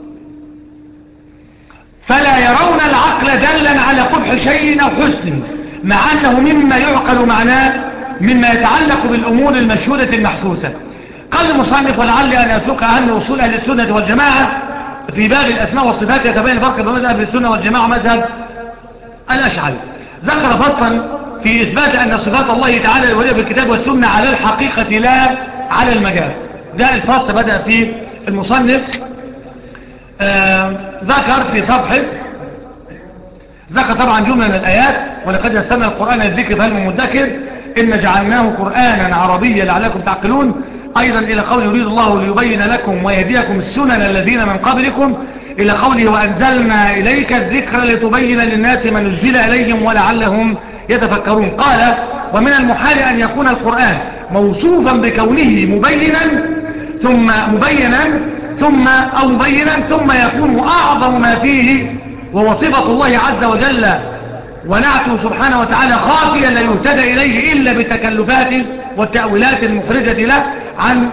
فلا يرون العقل دلا على قبح شيء أو حسن مع أنه مما يعقل معناه مما يتعلق بالأمور المشهورة المحسوسة قال المصنف ولعلي أن أسوق أهم أصول أهل السنة والجماعة في باب الأسماء والصفات يتبين الفرق بين مذهب السنة والجماعة ومذهب الأشعري ذكر فصلا في إثبات أن صفات الله تعالى الولية بالكتاب والسنة على الحقيقة لا على المجاز ده الفصل بدأ في المصنف آه ذكر في صفحة ذكر طبعا جملة من الآيات ولقد يسمى القرآن الذكر فهل من مدكر إن جعلناه قرآنا عربيا لعلكم تعقلون أيضا إلى قول يريد الله ليبين لكم ويهديكم السنن الذين من قبلكم إلى قوله وأنزلنا إليك الذكر لتبين للناس ما نزل إليهم ولعلهم يتفكرون قال ومن المحال أن يكون القرآن موصوفا بكونه مبينا ثم مبينا ثم أو مبينا ثم يكون أعظم ما فيه وهو صفة الله عز وجل ونعته سبحانه وتعالى خافيا لا يهتدى إليه إلا بتكلفات والتأويلات المخرجة له عن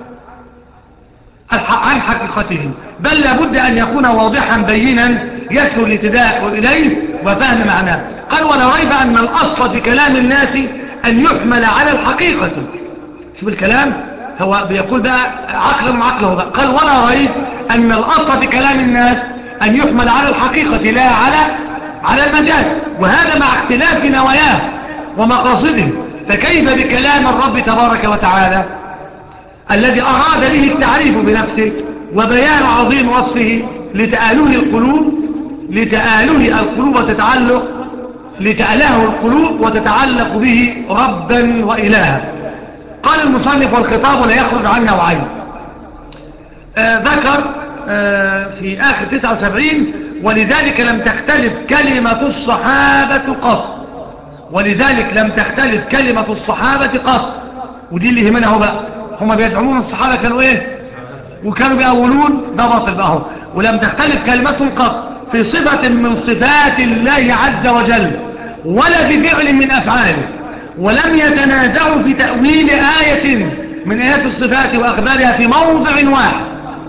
عن حقيقته بل لابد أن يكون واضحا بينا يسهل الاهتداء إليه وفهم معناه قال ولا ريب أن الأصل في كلام الناس أن يحمل على الحقيقة شوف الكلام هو بيقول بقى عقلا وعقله بقى قال ولا ريب أن الأصل في كلام الناس أن يحمل على الحقيقة لا على على المجاز وهذا مع اختلاف نواياه ومقاصده فكيف بكلام الرب تبارك وتعالى الذي أراد به التعريف بنفسه وبيان عظيم وصفه لتآله القلوب لتآله القلوب وتتعلق لتأله القلوب وتتعلق به ربا وإلها قال المصنف والخطاب لا يخرج عن نوعين آه ذكر آه في آخر 79 ولذلك لم تختلف كلمة الصحابة قط ولذلك لم تختلف كلمة الصحابة قط ودي اللي يهمنا هو بقى هم بيدعمون الصحابة كانوا ايه وكانوا بيقولون ده باطل بقى هو ولم تختلف كلمتهم قط في صفة من صفات الله عز وجل ولا في فعل من أفعاله ولم يتنازعوا في تأويل آية من آيات الصفات وأخبارها في موضع واحد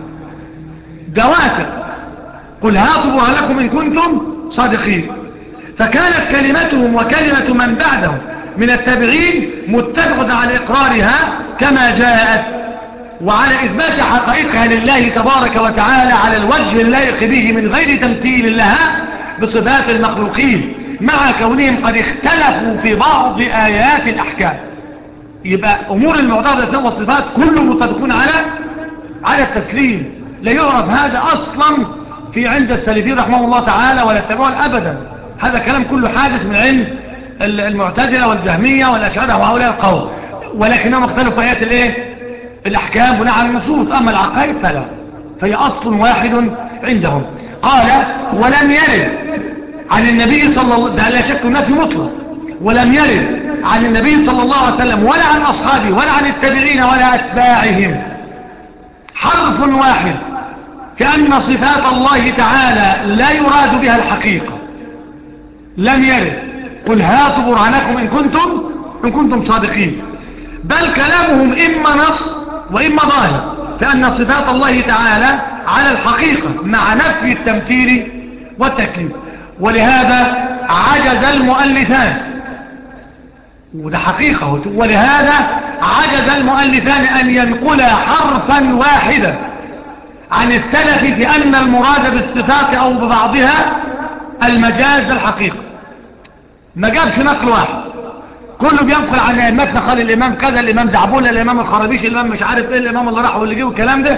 جواتر قل هاتوا برهانكم إن كنتم صادقين فكانت كلمتهم وكلمة من بعدهم من التابعين متفقة على إقرارها كما جاءت وعلى إثبات حقائقها لله تبارك وتعالى على الوجه اللائق به من غير تمثيل لها بصفات المخلوقين مع كونهم قد اختلفوا في بعض آيات الأحكام يبقى أمور المعتقدة والصفات كلهم متفقون على على التسليم لا يعرف هذا أصلا في عند السلفين رحمه الله تعالى ولا يتبعون أبدا هذا كلام كله حادث من عند المعتزلة والجهمية والأشعرة وهؤلاء القوم ولكنهم اختلفوا في آيات الايه الأحكام بناء على النصوص أما العقائد فلا فهي أصل واحد عندهم قال ولم يرد عن النبي صلى الله ده لا شك نفي مطلق ولم يرد عن النبي صلى الله عليه وسلم ولا عن أصحابه ولا عن التابعين ولا أتباعهم حرف واحد كأن صفات الله تعالى لا يراد بها الحقيقة لم يرد قل هاتوا برهانكم إن كنتم إن كنتم صادقين بل كلامهم إما نص وإما ظاهر لأن صفات الله تعالى على الحقيقة مع نفي التمثيل والتكليف ولهذا عجز المؤلفان وده حقيقة ولهذا عجز المؤلفان أن ينقل حرفا واحدا عن السلف في أن المراد بالصفات أو ببعضها المجاز الحقيقي ما جابش نقل واحد كله بينقل عن ائمتنا قال الامام كذا الامام زعبول الامام الخرابيش الامام مش عارف ايه الامام اللي راح واللي جه والكلام ده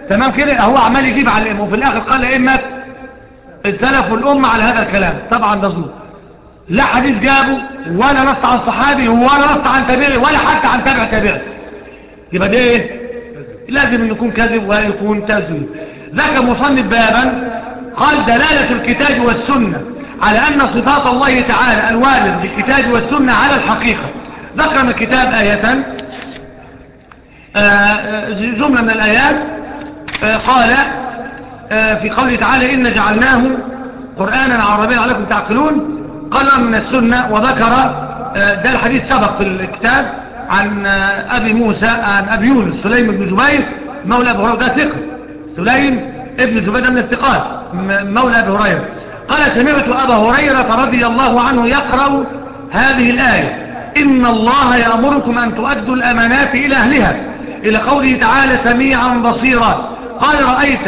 تمام كده هو عمال يجيب على الأئمة وفي الآخر قال أئمة السلف والأمة على هذا الكلام طبعا ده ظلم لا حديث جابه ولا نص عن صحابي ولا نص عن تابعي ولا حتى عن تابع تابعي يبقى ده ايه لازم ان يكون كذب ويكون تزوير ذكر مصنف بابا قال دلالة الكتاب والسنة على أن صفات الله تعالى الوارد بالكتاب والسنة على الحقيقة ذكر من الكتاب آية آه، آه، جملة من الآيات آه، قال آه، في قوله تعالى إن جعلناه قرآنا عربيا عليكم تعقلون قال من السنة وذكر آه، ده الحديث سبق في الكتاب عن آه، أبي موسى عن أبي يونس سليم بن جبير مولى أبي هريرة ده ثقة سليم ابن جبير ده من الثقات م- مولى أبي هريرة قال سمعت أبا هريرة رضي الله عنه يقرأ هذه الآية إن الله يأمركم أن تؤدوا الأمانات إلى أهلها إلى قوله تعالى سميعا بصيرا قال رأيت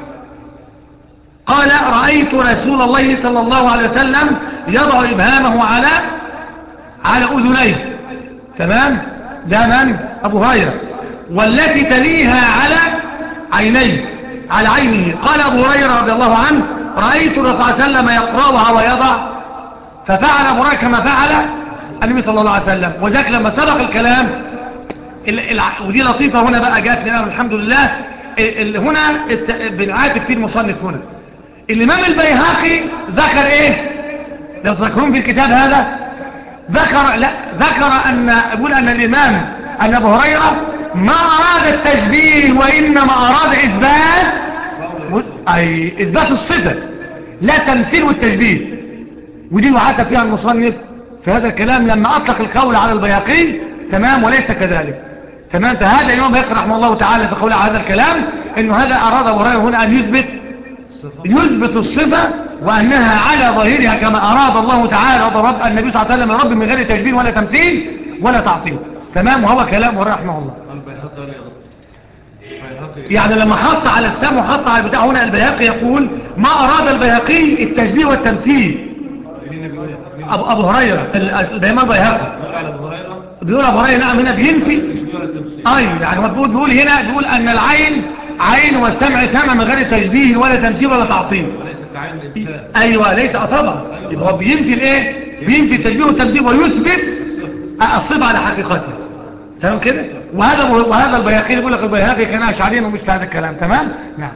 قال رأيت رسول الله صلى الله عليه وسلم يضع إبهامه على على أذنيه تمام ده من أبو هريرة والتي تليها على عينيه على عينه قال أبو هريرة رضي الله عنه رأيت الرسول صلى الله عليه وسلم يقرأها ويضع ففعل أبو هريرة كما فعل النبي صلى الله عليه وسلم وذلك لما سبق الكلام ال- الع- ودي لطيفة هنا بقى جات لنا الحمد لله ال- ال- هنا است- بنعاتب فيه المصنف هنا الإمام البيهقي ذكر إيه لو تذكرون في الكتاب هذا ذكر لا ذكر أن يقول أن الإمام أن أبو هريرة ما أراد التشبيه وإنما أراد إثبات أي إثبات الصفة لا تمثيل والتشبيه ودي وعاتب فيها المصنف في هذا الكلام لما أطلق القول على البياقي تمام وليس كذلك تمام فهذا الإمام بيقرأ رحمه الله تعالى في قوله على هذا الكلام إنه هذا أراد أبو هريرة هنا أن يثبت يثبت الصفة وأنها على ظاهرها كما أراد الله تعالى وضرب النبي صلى الله عليه وسلم رب من غير تشبيه ولا تمثيل ولا تعطيل تمام وهو كلام رحمه الله البيهقي ليه البيهقي يعني لما حط على السم وحط على البتاع هنا البيهقي يقول ما أراد البيهقي التشبيه والتمثيل مين بيقول مين أبو, أبو هريرة ال- الإمام البيهقي بيقول على ابو هريره بيقول أبو هريرة نعم هنا بينفي مش بيقول التمثيل أيوة يعني هو بيقول, بيقول هنا بيقول أن العين عين والسمع سمع من غير تشبيه ولا تمثيل ولا تعطيل وليس كعين الانسان ايوه ليس آه طبعا يبقى هو بينفي الايه بينفي التشبيه والتمثيل ويثبت الصفه على حقيقتها تمام كده وهذا وهذا البياقي يقول لك البياقي كان اشعري ومش هذا الكلام تمام نعم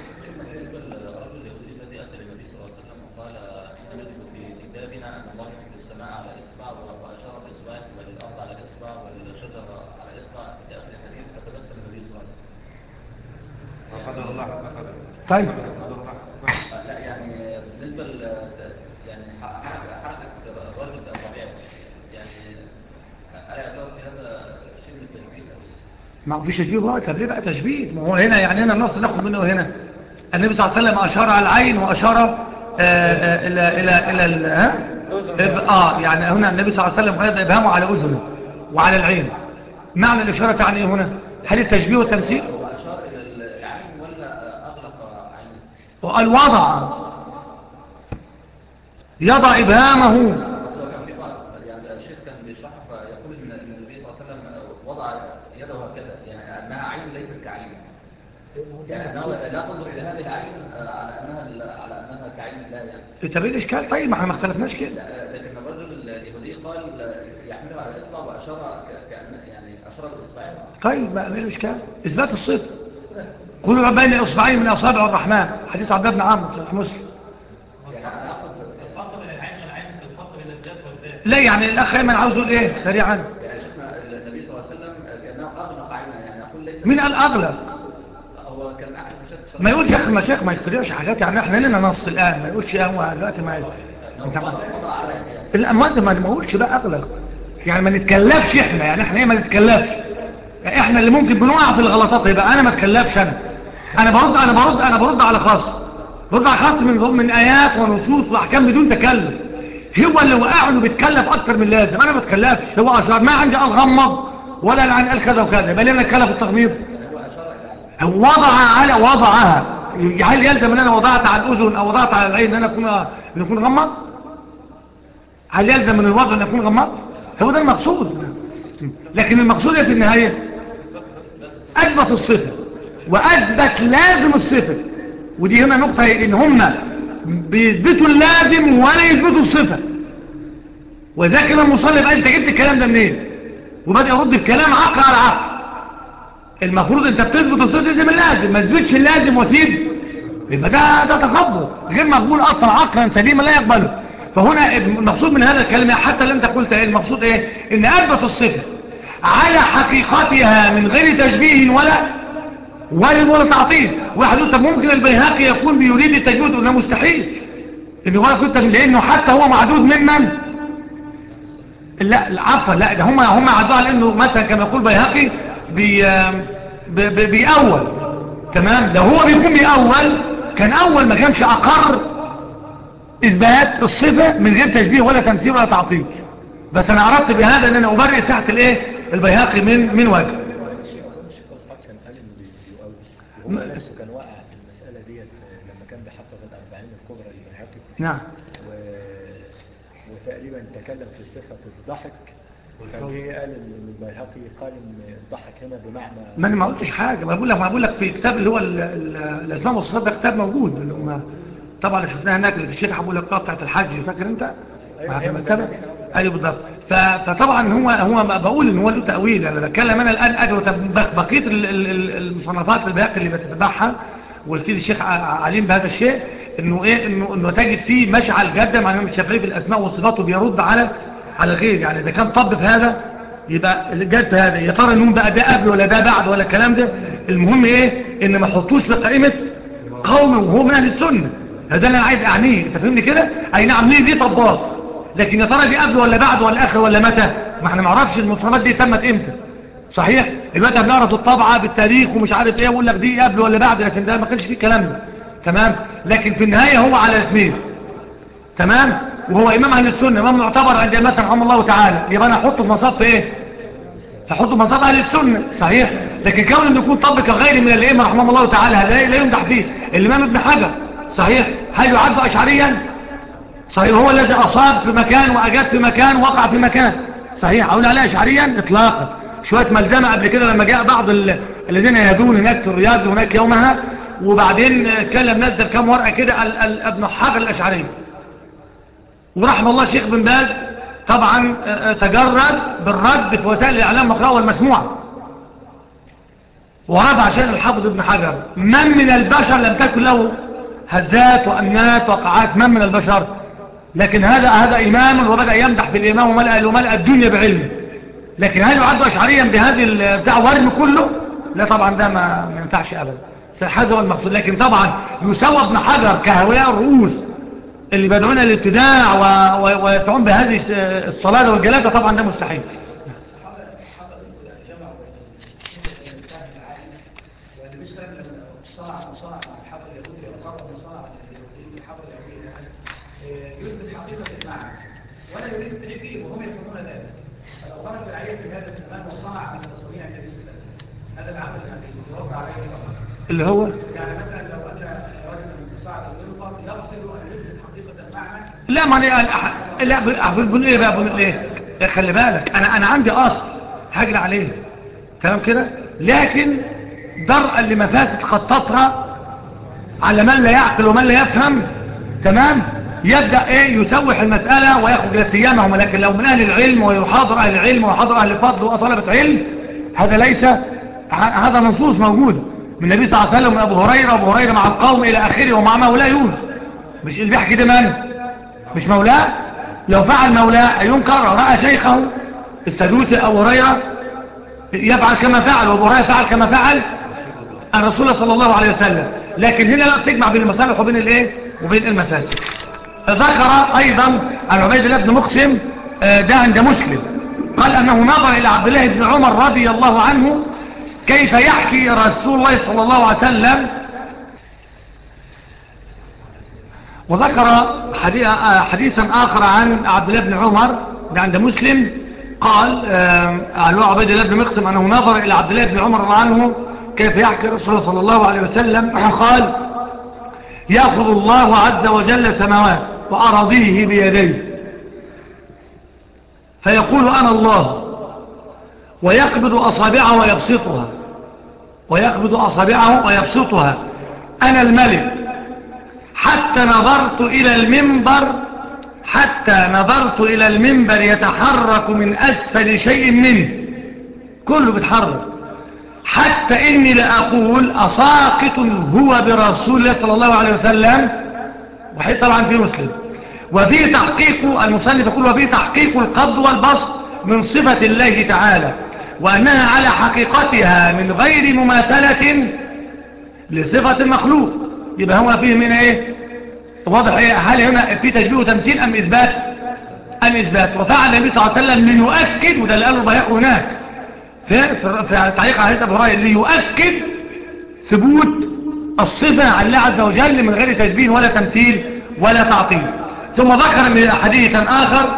الذي أتى للنبي صلى الله عليه وسلم وقال إن نجد في كتابنا أن الله يحب السماء على إصبع وأشار بإصبعه والأرض على إصبع والشجر على إصبع في آخر الحديث فتبسم النبي صلى الله عليه وسلم. قدر الله حق قدر طيب قدر الله حق آه، لا يعني بالنسبة ل يعني ح- حركة حركة الرجل الطبيعي يعني ألا يعتبر في هذا شيء من التجميل أو ما هو فيش تشبيه بقى طب ليه بقى تشبيه ما هو هنا يعني هنا النص ناخد منه هنا النبي صلى الله عليه وسلم اشار على العين واشار آه، آه، الى الى الى ال- ها إب- اه يعني هنا النبي صلى الله عليه وسلم قال ابهامه على اذنه وعلى العين معنى الاشاره تعني ايه هنا هل التشبيه والتمثيل هو أشار إلى العين ولا أغلق عينه؟ وقال وضع يضع ابهامه بس هو كان في بعض يعني الشيخ كان بيشرح فيقول ان إن النبي صلى الله عليه وسلم وضع يده هكذا يعني انها عين ليست كعين يعني انه لا تنظر الى هذه العين آه، على انها على انها كعين الله يعني طب ايه الاشكال طيب ما احنا ما اختلفناش كده لا، لكن الرجل اليهودي قال يحمله على الاصبع واشار ك- كان يعني اشار باصبعه طيب ما ايه الاشكال اثبات الصفه كل بين اصبعين من اصابع الرحمن حديث عبد الله بن عمرو في مسلم يعني انا اقصد لا يعني الاخ ايمن عاوز يقول ايه سريعا يعني شفنا النبي صلى الله عليه وسلم كانه اغلق عينه يعني اقول ليس مين قال اغلب هو كان احد مشاكل ما يقولش يا اخي المشايخ ما يخترعش حاجات يعني احنا لنا نص الان ما يقولش هو دلوقتي ما انت وضع على يعني الاموات ما ما اقولش بقى اغلب يعني ما نتكلفش احنا يعني احنا ايه ما نتكلفش يعني احنا اللي ممكن بنقع في الغلطات يبقى انا ما اتكلفش انا انا برد انا برد انا برد على خاص برد على خاص من من ايات ونصوص واحكام بدون تكلف هو اللي وقع له بيتكلف اكتر من لازم انا ما بتكلفش هو اشرار ما عندي قال غمض ولا لا عندي قال كذا وكذا يبقى ليه انا اتكلف التغميض هو اشار الى العين وضع على وضعها هل يلزم ان انا وضعت على الاذن او وضعت على العين ان انا اكون ان اكون غمض هل يلزم من الوضع ان اكون غمض هو ده المقصود لكن المقصود إيه في النهايه اثبت الصفه وأثبت لازم الصفة ودي هنا نقطة إن هم بيثبتوا اللازم ولا يثبتوا الصفة وذاك لما مصلي بقى انت جبت الكلام ده منين وبدأ يرد الكلام عقل على عقل المفروض انت بتثبت الصفة لازم اللازم ما تثبتش اللازم وسيب يبقى ده ده تخبط غير مقبول اصلا عقلا سليما لا يقبله فهنا المقصود من هذا الكلام حتى اللي انت قلت ايه المقصود ايه ان اثبت الصفة على حقيقتها من غير تشبيه ولا ولا ولا تعطيل واحد يقول طب ممكن البيهقي يكون بيريد التجويد وده مستحيل ان هو كنت لانه حتى هو معدود ممن لا لا، عفوا لا ده هم هم عدوا على انه مثلا كما يقول بيهقي بي بي- بي- بيأول تمام لو هو بيكون بيأول كان اول ما كانش اقر اثبات الصفة من غير تشبيه ولا تمثيل ولا تعطيل بس انا اردت بهذا ان انا ابرئ ساحة الايه البيهقي من من وجه الشيء اظن الشيخ اسحاق كان قال انه بيقوي وهو نفسه كان واقع في المساله ديت لما كان بيحقق الاربعين الكبرى للبيهقي نعم و... وتقريبا تكلم في صفه الضحك وكان جه قال ان البيهقي قال ان الضحك هنا بمعنى ما انا ما قلتش حاجه ما بقول لك ما بقول لك في كتاب اللي هو ال- ال- الاسماء والصفات ده كتاب موجود اللي هم طبعا شفناه هناك اللي في الشيخ بقول لك بتاعه الحج فاكر انت أيوة، مع في هي المكتبه مجلدين. ايوه بالضبط ف- فطبعا هو هو ما بقول ان هو له تاويل انا بتكلم انا الان ادعو طب بقيه ال- ال- ال- المصنفات الباقي اللي بتتبعها وقلت لي الشيخ ع- عليم بهذا الشيء انه ايه انه انه تجد فيه مشعل جدا مع الامام الشافعي في الاسماء والصفات وبيرد على على غير يعني اذا كان طب في هذا يبقى جد في هذا يا ترى النوم بقى ده قبل ولا ده بعد ولا الكلام ده المهم ايه ان ما احطوش في قائمه قوم وهو من اهل السنه هذا اللي انا عايز اعنيه انت فهمني كده اي نعم ليه دي طباط لكن يا ترى دي قبل ولا بعد ولا اخر ولا متى ما احنا ما نعرفش المصنفات دي تمت امتى صحيح دلوقتي بنعرف الطبعه بالتاريخ ومش عارف ايه ويقول لك دي قبل ولا بعد لكن ده ما كانش فيه الكلام ده تمام لكن في النهايه هو على اثنين تمام وهو امام اهل السنه امام معتبر عند مثلا رحمه الله تعالى يبقى انا احطه في مصاف ايه فحطه في مصاف اهل السنه صحيح لكن كون انه يكون طبق غير من الائمه رحمه الله تعالى لا, لا يمدح فيه الامام ابن حجر صحيح هل يعد اشعريا صحيح هو الذي اصاب في مكان واجاد في مكان وقع في مكان صحيح اقول عليه اشعريا اطلاقا شويه ملزمه قبل كده لما جاء بعض ال- الذين يهدون هناك في الرياض هناك يومها وبعدين كلم نزل كام ورقه كده ال- ال- ابن حجر الاشعري ورحم الله شيخ بن باز طبعا آه، آه، تجرد بالرد في وسائل الاعلام المقروءه والمسموعه ورد عشان الحافظ ابن حجر من من البشر لم تكن له هزات وأمنات وقعات من من البشر لكن هذا هذا إمام وبدأ يمدح في الإمام وملأ, وملأ الدنيا بعلمه لكن هل يعد أشعريا بهذه البتاع ورم كله لا طبعا ده ما ما ينفعش أبدا هذا هو المقصود لكن طبعا يسوى ابن حجر كهوية الرؤوس اللي بدعون الابتداع و- و- ويدعون بهذه الصلاة والجلالة طبعا ده مستحيل يثبت حقيقة المعنى ولا يريد التشكيل وهم يفهمون ذلك فلو خرج بالعية في هذا الزمان وصنع من تصنيع النبي صلى الله عليه وسلم هذا العمل الذي يرد عليه طبعا اللي هو يعني مثلا لو ان رجلا صعد المنبر يغسل ان يثبت حقيقة المعنى لا ما انا أح- لا ب- بنقول ايه بقى بنقول ايه يا خلي بالك انا انا عندي اصل هجري عليه تمام كده لكن درءا لمفاسد قد تطرأ على من لا يعقل ومن لا يفهم تمام يبدأ ايه يسوح المسألة وياخذ لا سيامهم لكن لو من اهل العلم ويحاضر اهل العلم ويحاضر اهل الفضل وطلبة علم هذا ليس ه- هذا نصوص موجودة من النبي صلى الله عليه وسلم من ابو هريرة ابو هريرة مع القوم الى اخره ومع مولاه يونس مش اللي بيحكي ده من مش مولاه لو فعل مولاه ينكر رأى شيخه السدوسي أو هريرة يفعل كما فعل وابو هريرة فعل كما فعل الرسول صلى الله عليه وسلم لكن هنا لا تجمع بين المصالح وبين الايه وبين المفاسد ذكر ايضا عن عبيد الله بن مقسم آه، ده عند مسلم قال انه نظر الى عبد الله بن عمر رضي الله عنه كيف يحكي رسول الله صلى الله عليه وسلم وذكر حدي- آه، حديثا آخر عن عبد الله بن عمر ده عند مسلم قال آه، قال له عبيد الله بن مقسم أنه نظر إلى عبد الله بن عمر رضي الله عنه كيف يحكي الرسول صلى الله عليه وسلم قال يأخذ الله عز وجل سماوات وأراضيه بيديه فيقول أنا الله ويقبض أصابعه ويبسطها ويقبض أصابعه ويبسطها أنا الملك حتى نظرت إلى المنبر حتى نظرت إلى المنبر يتحرك من أسفل شيء منه كله بيتحرك حتى إني لأقول أساقط هو برسول الله صلى الله عليه وسلم وحي طبعا في مسلم وفي تحقيق المصنف يقول وفي تحقيق القبض والبسط من صفة الله تعالى وأنها على حقيقتها من غير مماثلة لصفة المخلوق يبقى هو فيه من ايه واضح ايه هل هنا في تشبيه وتمثيل ام اثبات ام اثبات وفعل النبي صلى الله عليه وسلم ليؤكد وده اللي قاله البياق هناك في في في تعليق على حديث ابو هريره ليؤكد ثبوت الصفه على الله عز وجل من غير تشبيه ولا تمثيل ولا تعطيل ثم ذكر من حديثا اخر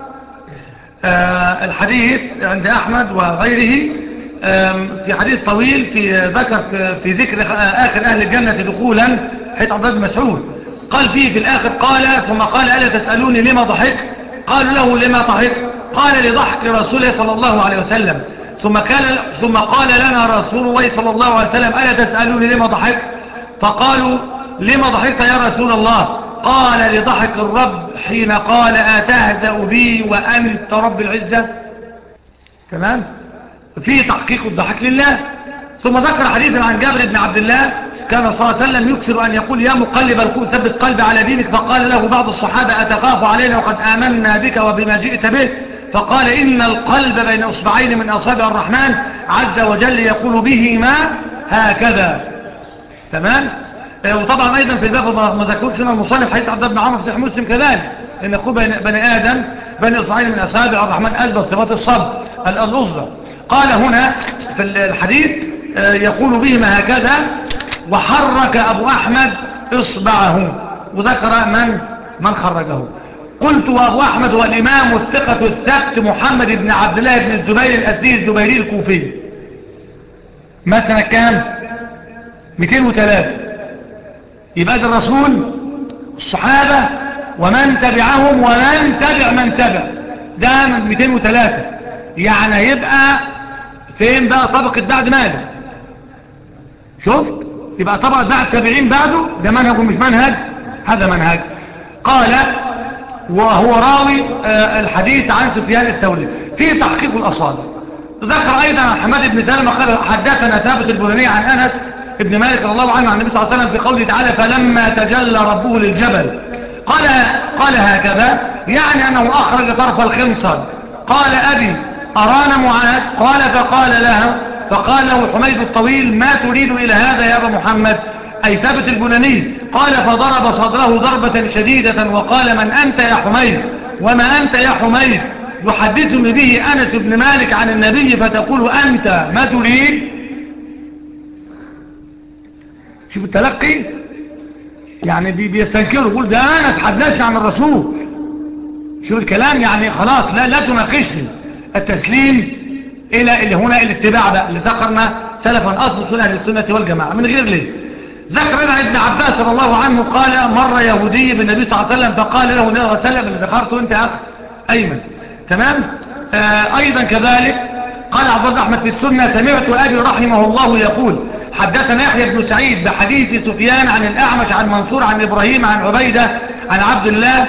آه الحديث عند احمد وغيره في حديث طويل في ذكر في ذكر آخر أهل الجنة دخولا حيث عبد الله بن مسعود قال فيه في الآخر قال ثم قال ألا تسألوني لما ضحك قالوا له لما ضحك قال لضحك رسول الله صلى الله عليه وسلم ثم قال ثم قال لنا رسول الله صلى الله عليه وسلم ألا تسألوني لما ضحك فقالوا لما ضحكت يا رسول الله قال لضحك الرب حين قال أتهزأ بي وأنت رب العزة تمام في تحقيق الضحك لله ثم ذكر حديثا عن جابر بن عبد الله كان صلى الله عليه وسلم يكثر أن يقول يا مقلب القلوب ثبت قلبي على دينك فقال له بعض الصحابة أتخاف علينا وقد آمنا بك وبما جئت به فقال إن القلب بين أصبعين من أصابع الرحمن عز وجل يقول بهما هكذا تمام وطبعا أيضا في الباب ما ذكرتش هنا المصنف حديث عبد بن عمرو في صحيح مسلم كذلك إن يقول بني آدم بين أصبعين من أصابع الرحمن أثبت صفات الصبر الأصبع قال هنا في الحديث يقول بهما هكذا وحرك أبو أحمد إصبعه وذكر من من خرجه قلت وأبو أحمد هو الإمام الثقة الثبت محمد بن عبد الله بن الزبير الأزدي الزبيري الكوفي ما سنة كام 203 يبقى ده الرسول الصحابة ومن تبعهم ومن تبع من تبع ده من 203 يعني هيبقى فين بقى طبقة بعد ماذا شفت يبقى طبقة بعد تابعين بعده ده منهج ومش منهج هذا منهج قال وهو راوي آه الحديث عن سفيان الثوري في تحقيق الأصابع ذكر أيضا عن حماد بن سلمة قال حدثنا ثابت البناني عن أنس ابن مالك رضي الله عنه عن النبي صلى الله عليه وسلم في قوله تعالى فلما تجلى ربه للجبل قال قال هكذا يعني أنه أخرج طرف الخنصر قال أبي أرانا معاذ قال فقال لها فقال له حميد الطويل ما تريد إلى هذا يا أبا محمد أي ثابت البناني قال فضرب صدره ضربة شديدة وقال من أنت يا حميد وما أنت يا حميد يحدثني به أنس بن مالك عن النبي فتقول أنت ما تريد شوف التلقي يعني بي بيستنكروا يقول ده أنس حدثني عن الرسول شوف الكلام يعني خلاص لا, لا تناقشني التسليم إلى اللي هنا الاتباع بقى اللي ذكرنا سلفا أصل سنة للسنة والجماعة من غير ليه ذكر لنا ابن عباس رضي الله عنه قال مر يهودي بالنبي صلى الله عليه وسلم فقال له النبي صلى الله عليه وسلم اللي ذكرته انت يا أخ أيمن تمام آه أيضا كذلك قال عبد الله أحمد في السنة سمعت أبي رحمه الله يقول حدثنا يحيى بن سعيد بحديث سفيان عن الأعمش عن منصور عن إبراهيم عن عبيدة عن عبد الله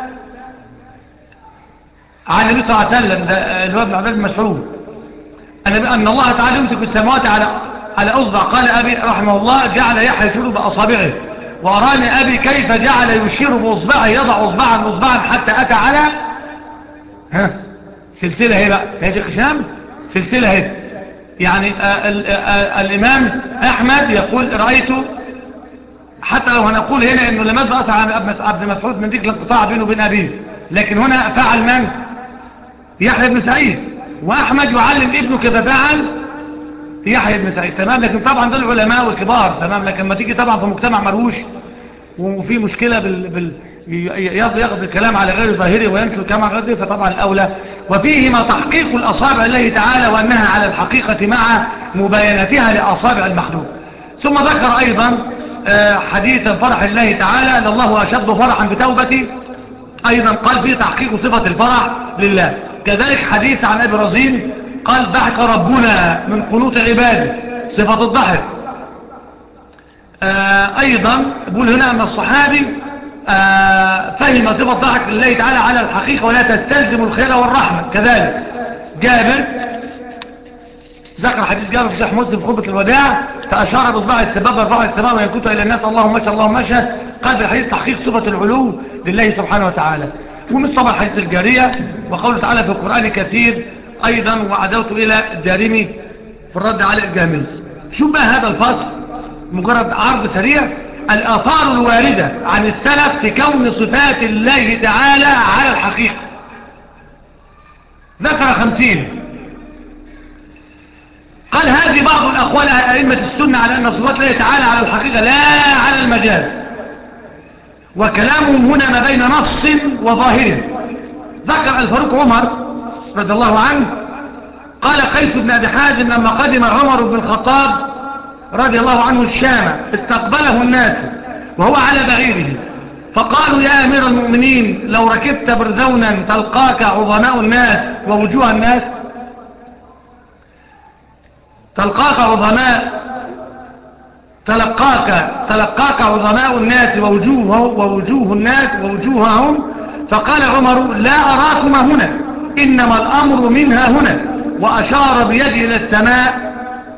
عن النبي صلى الله عليه وسلم اللي هو ابن عبد المسعود أن الله تعالى يمسك السماوات على على أصبع قال أبي رحمه الله جعل يحيى يشير بأصابعه وأراني أبي كيف جعل يشير بأصبعه يضع أصبعا أصبعا حتى أتى على ها سلسلة هي بقى يا شيخ هشام سلسلة هي يعني آآ آآ الإمام أحمد يقول رأيت حتى لو هنقول هنا أنه لماذا أثر عن ابن مسعود من ذكر الانقطاع بينه وبين أبيه لكن هنا فعل من يحيى بن سعيد وأحمد يعلم ابنه كيف فعل يحيى بن سعيد تمام لكن طبعا دول علماء وكبار تمام لكن لما تيجي طبعا في مجتمع مروش وفي مشكلة بال... بال... ياخذ الكلام على غير ظاهره وينشر الكلام على غيره فطبعا الأولى وفيهما تحقيق الأصابع الله تعالى وأنها على الحقيقة مع مباينتها لأصابع المخلوق ثم ذكر أيضا حديث فرح الله تعالى أن الله أشد فرحا بتوبتي أيضا قال فيه تحقيق صفة الفرح لله كذلك حديث عن أبي رزين قال ضحك ربنا من قنوط عباده صفة الضحك آه أيضا بقول هنا أن الصحابي آه فهم صفة الضحك لله تعالى على الحقيقة ولا تستلزم الخير والرحمة كذلك جابر ذكر حديث جابر في صحيح مسلم في خطبة الوداع فأشار بإصبع السباب ارفع السماء وينكتها إلى الناس اللهم مشى اللهم مشى قال في الحديث تحقيق صفة العلو لله سبحانه وتعالى ومن طبعا حديث الجارية وقوله تعالى في القرآن كثير أيضا وعدوت إلى الدارمي في الرد على الجامل شوف بقى هذا الفصل مجرد عرض سريع الآثار الواردة عن السلف في كون صفات الله تعالى على الحقيقة ذكر خمسين قال هذه بعض الأقوال أئمة السنة على أن صفات الله تعالى على الحقيقة لا على المجاز وكلامهم هنا ما بين نص وظاهر ذكر الفاروق عمر رضي الله عنه قال قيس بن أبي حازم لما قدم عمر بن الخطاب رضي الله عنه الشام استقبله الناس وهو على بعيره فقالوا يا أمير المؤمنين لو ركبت برزونا تلقاك عظماء الناس ووجوه الناس تلقاك عظماء تلقاك تلقاك عظماء الناس ووجوه ووجوه الناس ووجوههم فقال عمر لا أراكما هنا إنما الأمر منها هنا وأشار بيده إلى السماء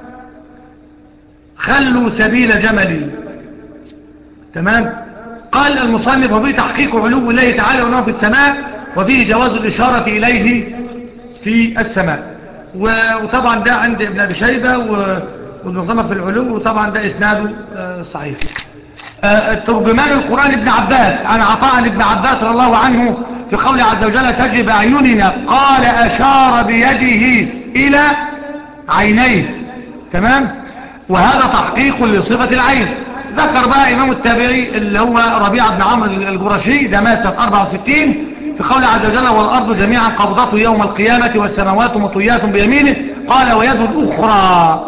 خلوا سبيل جملي تمام قال المصنف وفيه تحقيق علو الله تعالى وأنه في السماء وفيه جواز الإشارة إليه في السماء وطبعا ده عند ابن أبي شيبة والمنظمة في العلو وطبعا ده إسناده صحيح الترجمان القرآن ابن عباس عن عطاء ابن عباس رضي الله عنه في قول عز وجل تجب أعيننا قال أشار بيده إلى عينيه تمام وهذا تحقيق لصفة العين ذكر بقى إمام التابعي اللي هو ربيع بن عمرو الجرشي ده مات سنة 64 في قول عز وجل والأرض جميعا قبضته يوم القيامة والسماوات مطويات بيمينه قال ويد الأخرى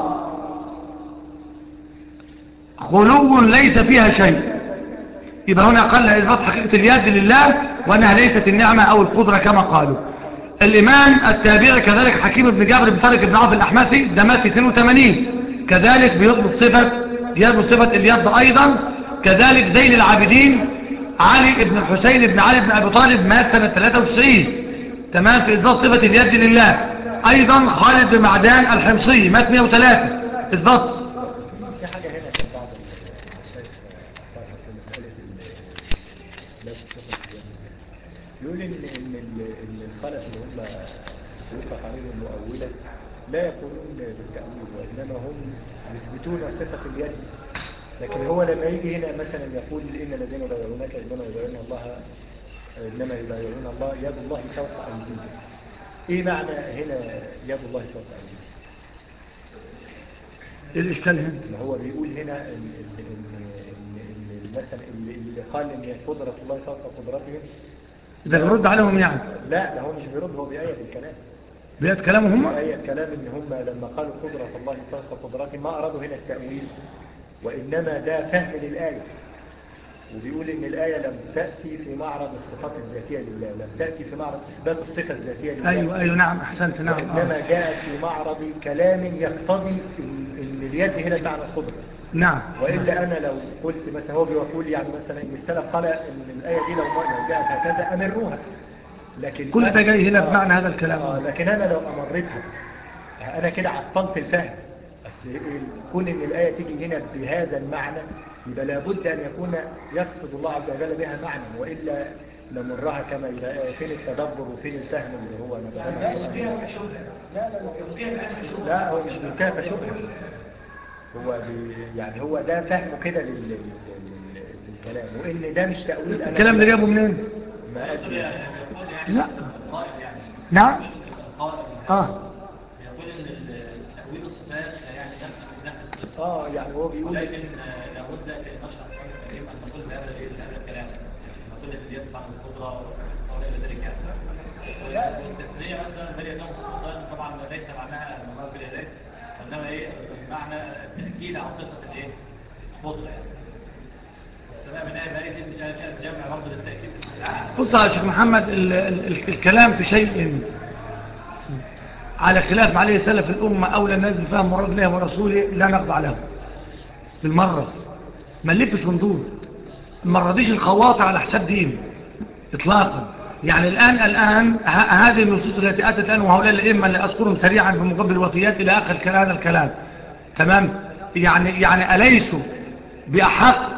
خلو ليس فيها شيء يبقى هنا قال إثبات حقيقة اليد لله وأنها ليست النعمة أو القدرة كما قالوا الإمام التابعي كذلك حكيم بن جابر بن طارق بن عوف الأحمسي ده مات 82 كذلك بيضبط صفة يضبط صفة اليد أيضا كذلك زين العابدين علي بن الحسين بن علي بن أبي طالب مات سنة 93 تمام في إثبات صفة اليد لله أيضا خالد بن معدان الحمصي مات 103 إثبات في حاجة هنا كان بعض المشايخ أفكارها في مسألة إثبات صفة اليد يقول إن إن ال- إن الخلف اللي هم يطلق عليهم مؤولة لا يقولون بالتأويل وإنما هم يثبتون صفة اليد لكن هو لما يجي هنا مثلا يقول إن الذين يبايعونك إنما يبايعون الله إنما يبايعون الله يد الله فوق أيديهم إيه معنى هنا يد الله فوق أيديهم؟ إيه الإشكال هنا ما هو بيقول هنا ان ان ان ان إن مثلا اللي اللي قال ان قدرة الله فوق قدرتهم ده بيرد عليهم يعني لا ده هو مش بيرد هو بيأيد الكلام بيت كلامهم هم بيأيد كلام ان هم لما قالوا قدرة الله فوق قدرتهم ما ارادوا هنا التأويل وانما ده فهم للآية وبيقول ان الآية لم تأتي في معرض الصفات الذاتية لله لم تأتي في معرض إثبات الصفة الذاتية لله أيوة أيوة نعم أحسنت نعم وإنما آه. جاءت في معرض كلام يقتضي ان إن اليد هنا بمعنى القدرة نعم وإلا أنا لو قلت مثلا هو بيقول يعني مثلا إن السلف قال إن الآية دي لو لو جاءت هكذا أمروها لكن كل ده جاي هنا آه، بمعنى هذا الكلام. آه لكن أنا لو أمرتها أنا كده عطلت الفهم أصل إيه، كون إن الآية تيجي هنا بهذا المعنى يبقى لابد أن يكون يقصد الله عز وجل بها معنى وإلا نمرها كما يبقى فين التدبر وفين الفهم اللي هو أنا لا بقول فيها كشبهة لا لا لا فيها الآن كشبهة لا هو مش بكافة شبهة هو بي يعني هو ده فهمه كده لل- لل- لل- للكلام وإن ده مش تأويل أنا الكلام ده جابه منين ما أدري لا نعم اه يقول ان تأويل الصفات لا يعني نفس نفس الصفة اه يعني هو بيقول ولكن آه، لابد ان نشرح القرآن الكريم ان نقول بهذا الايه بهذا الكلام نقول ان اليد بعد القدرة وما الى ذلك يعني والتثنية ايضا بل يدهم السلطان طبعا ليس معناها المراد باليدين وانما ايه معنى التأكيد على صفة الايه القدرة يعني والسماء من آية ذلك إن جاء جمع برضه للتأكيد بص يا شيخ محمد ال ال ال الكلام في شيء على خلاف ما عليه سلف الأمة أولى الناس بفهم مراد الله ورسوله لا نخضع له بالمرة ما نلفش وندور ما نرضيش الخواطر على حساب دين إطلاقا يعني الآن الآن ه- هذه النصوص التي أتت الآن وهؤلاء الأئمة اللي أذكرهم سريعا بمقابل الوفيات إلى آخر كلام هذا الكلام تمام يعني يعني أليسوا بأحق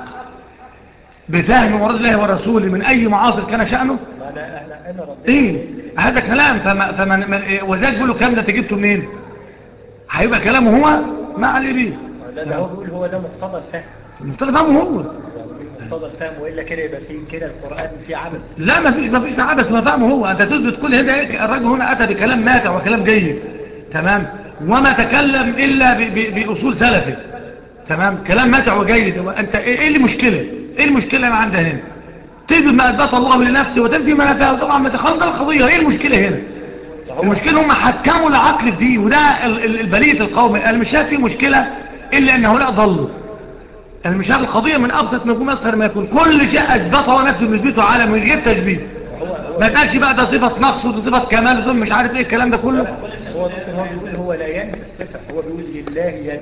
بفهم مراد الله ورسوله من أي معاصر كان شأنه ما انا انا انا ربنا ايه هذا كلام فما فما من إيه وذلك بيقولوا الكلام ده تجيبته منين هيبقى كلامه هو ما عليه بيه لا ده هو بيقول هو ده مقتضى الفهم المفترض فهمه هو يعني مقتضى الفهم والا كده يبقى في كده القران فيه عبث لا ما فيش ما فيش عبث ما فهمه هو انت تثبت كل هذا إيه؟ الراجل هنا اتى بكلام ماتع وكلام جيد تمام وما تكلم الا ب- ب- باصول سلفي تمام كلام ماتع وجيد هو انت ايه إيه المشكله ايه المشكله اللي عندها هنا تثبت ما اثبت الله لنفسه وتنفي ما نفاه طبعا ما تخلص ده القضيه ايه المشكله هنا المشكله هم حكموا العقل في دي وده ال- ال- البليه القومي انا مش شايف فيه مشكله الا ان هؤلاء ضلوا انا مش شايف القضيه من ابسط ما يكون اسهل ما يكون كل شيء اثبته هو نفسه بيثبته على من غير تشبيه هو هو ما تقالش بقى ده صفه نقص وده صفه كمال وده مش عارف ايه الكلام ده كله هو ممكن هو بيقول هو لا ينفي الصفه هو بيقول لله يد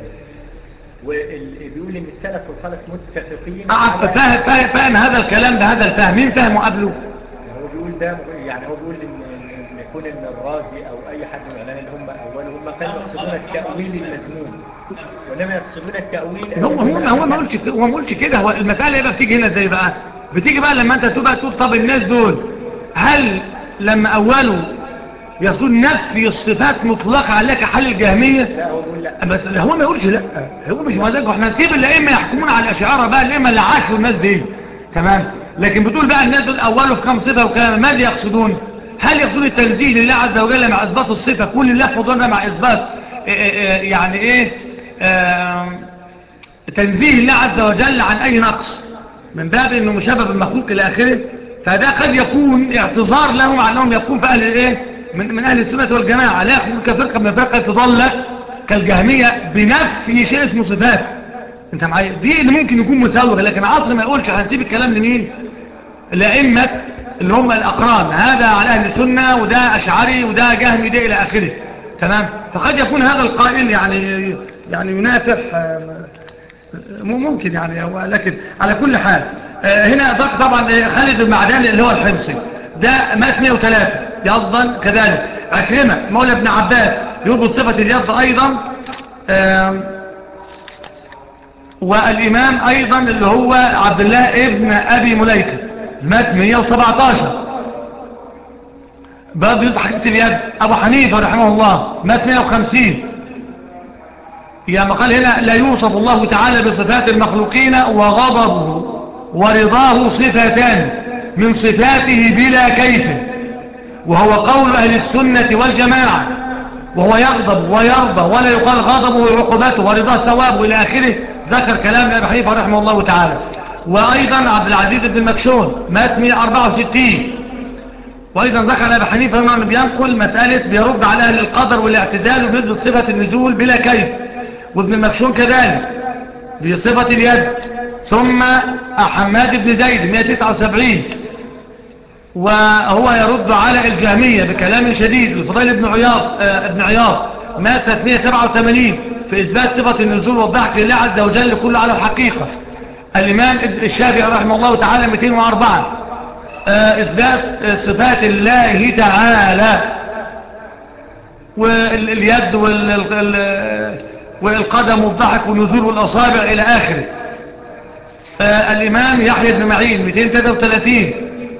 وبيقول ان السلف والخلف متفقين أعرف على- فاهم, فاهم, فاهم هذا الكلام ده هذا الفهم مين فهمه قبله هو بيقول ده يعني هو بيقول ان إن يكون ان الرازي او اي حد من العلماء اللي هم اول هم كانوا يقصدون التاويل المذموم وانما يقصدون التاويل هو هو هو ما قلتش كده- هو ما قلتش كده هو المساله ايه بقى بتيجي هنا ازاي بقى بتيجي بقى لما انت تبقى تقول طب الناس دول هل لما اولوا يصون نفي الصفات مطلقه عليها كحل الجهميه لا هو بيقول لا بس هو ما يقولش لا هو مش مزاجه احنا نسيب الائمه يحكمون على الاشاعره بقى الائمه اللي عاشوا الناس دي تمام لكن بتقول بقى الناس دول اولوا في كم صفه وكلام ماذا يقصدون هل يقصدون التنزيه لله عز وجل مع اثبات الصفه كل الله فضلنا مع اثبات إيه إيه إيه يعني ايه آم، تنزيه الله عز وجل عن اي نقص من باب انه مشابه بالمخلوق الى اخره فده قد يكون اعتذار لهم على انهم يكون في اهل الايه من, من اهل السنه والجماعه لا يكون كفرقه من الفرقه تضلت كالجهميه بنفي شيء اسمه صفات انت معايا دي اللي ممكن يكون مساوغ لكن عصر ما يقولش هنسيب الكلام لمين الائمه اللي هم الاقران هذا على اهل السنه وده اشعري وده جهمي ده الى اخره تمام فقد يكون هذا القائل يعني يعني ينافح آه، ممكن يعني هو لكن على كل حال آه، هنا ضاق طبعا آه، خالد المعداني اللي هو الحمصي ده مات 103 يضا كذلك عكرمة مولى ابن عباس يقول بصفة اليد أيضا آم، والإمام أيضا اللي هو عبد الله ابن أبي مليكة مات 117 برضه يضحك حكمة اليد أبو حنيفة رحمه الله مات 150 يا ما قال هنا لا يوصف الله تعالى بصفات المخلوقين وغضبه ورضاه صفتان من صفاته بلا كيف وهو قول أهل السنة والجماعة وهو يغضب ويرضى ولا يقال غضبه وعقوبته ورضاه ثوابه إلى آخره ذكر كلام أبي حنيفة رحمه الله تعالى وأيضا عبد العزيز بن مكشون مات 164 وأيضا ذكر أبي حنيفة أنه بينقل مسألة بيرد على أهل القدر والاعتزال وبيثبت صفة النزول بلا كيف وابن المكشون كذلك بصفة اليد ثم حماد بن زيد 179 وهو يرد على الجهمية بكلام شديد الفضيل بن عياض آه ابن عياض مات سنة 187 في إثبات صفة النزول والضحك لله عز وجل كله على الحقيقة الإمام ابن الشافعي رحمه الله تعالى 204 آه إثبات صفات الله تعالى واليد وال والقدم والضحك والنزول والأصابع إلى آخره آه الإمام يحيى بن معين 233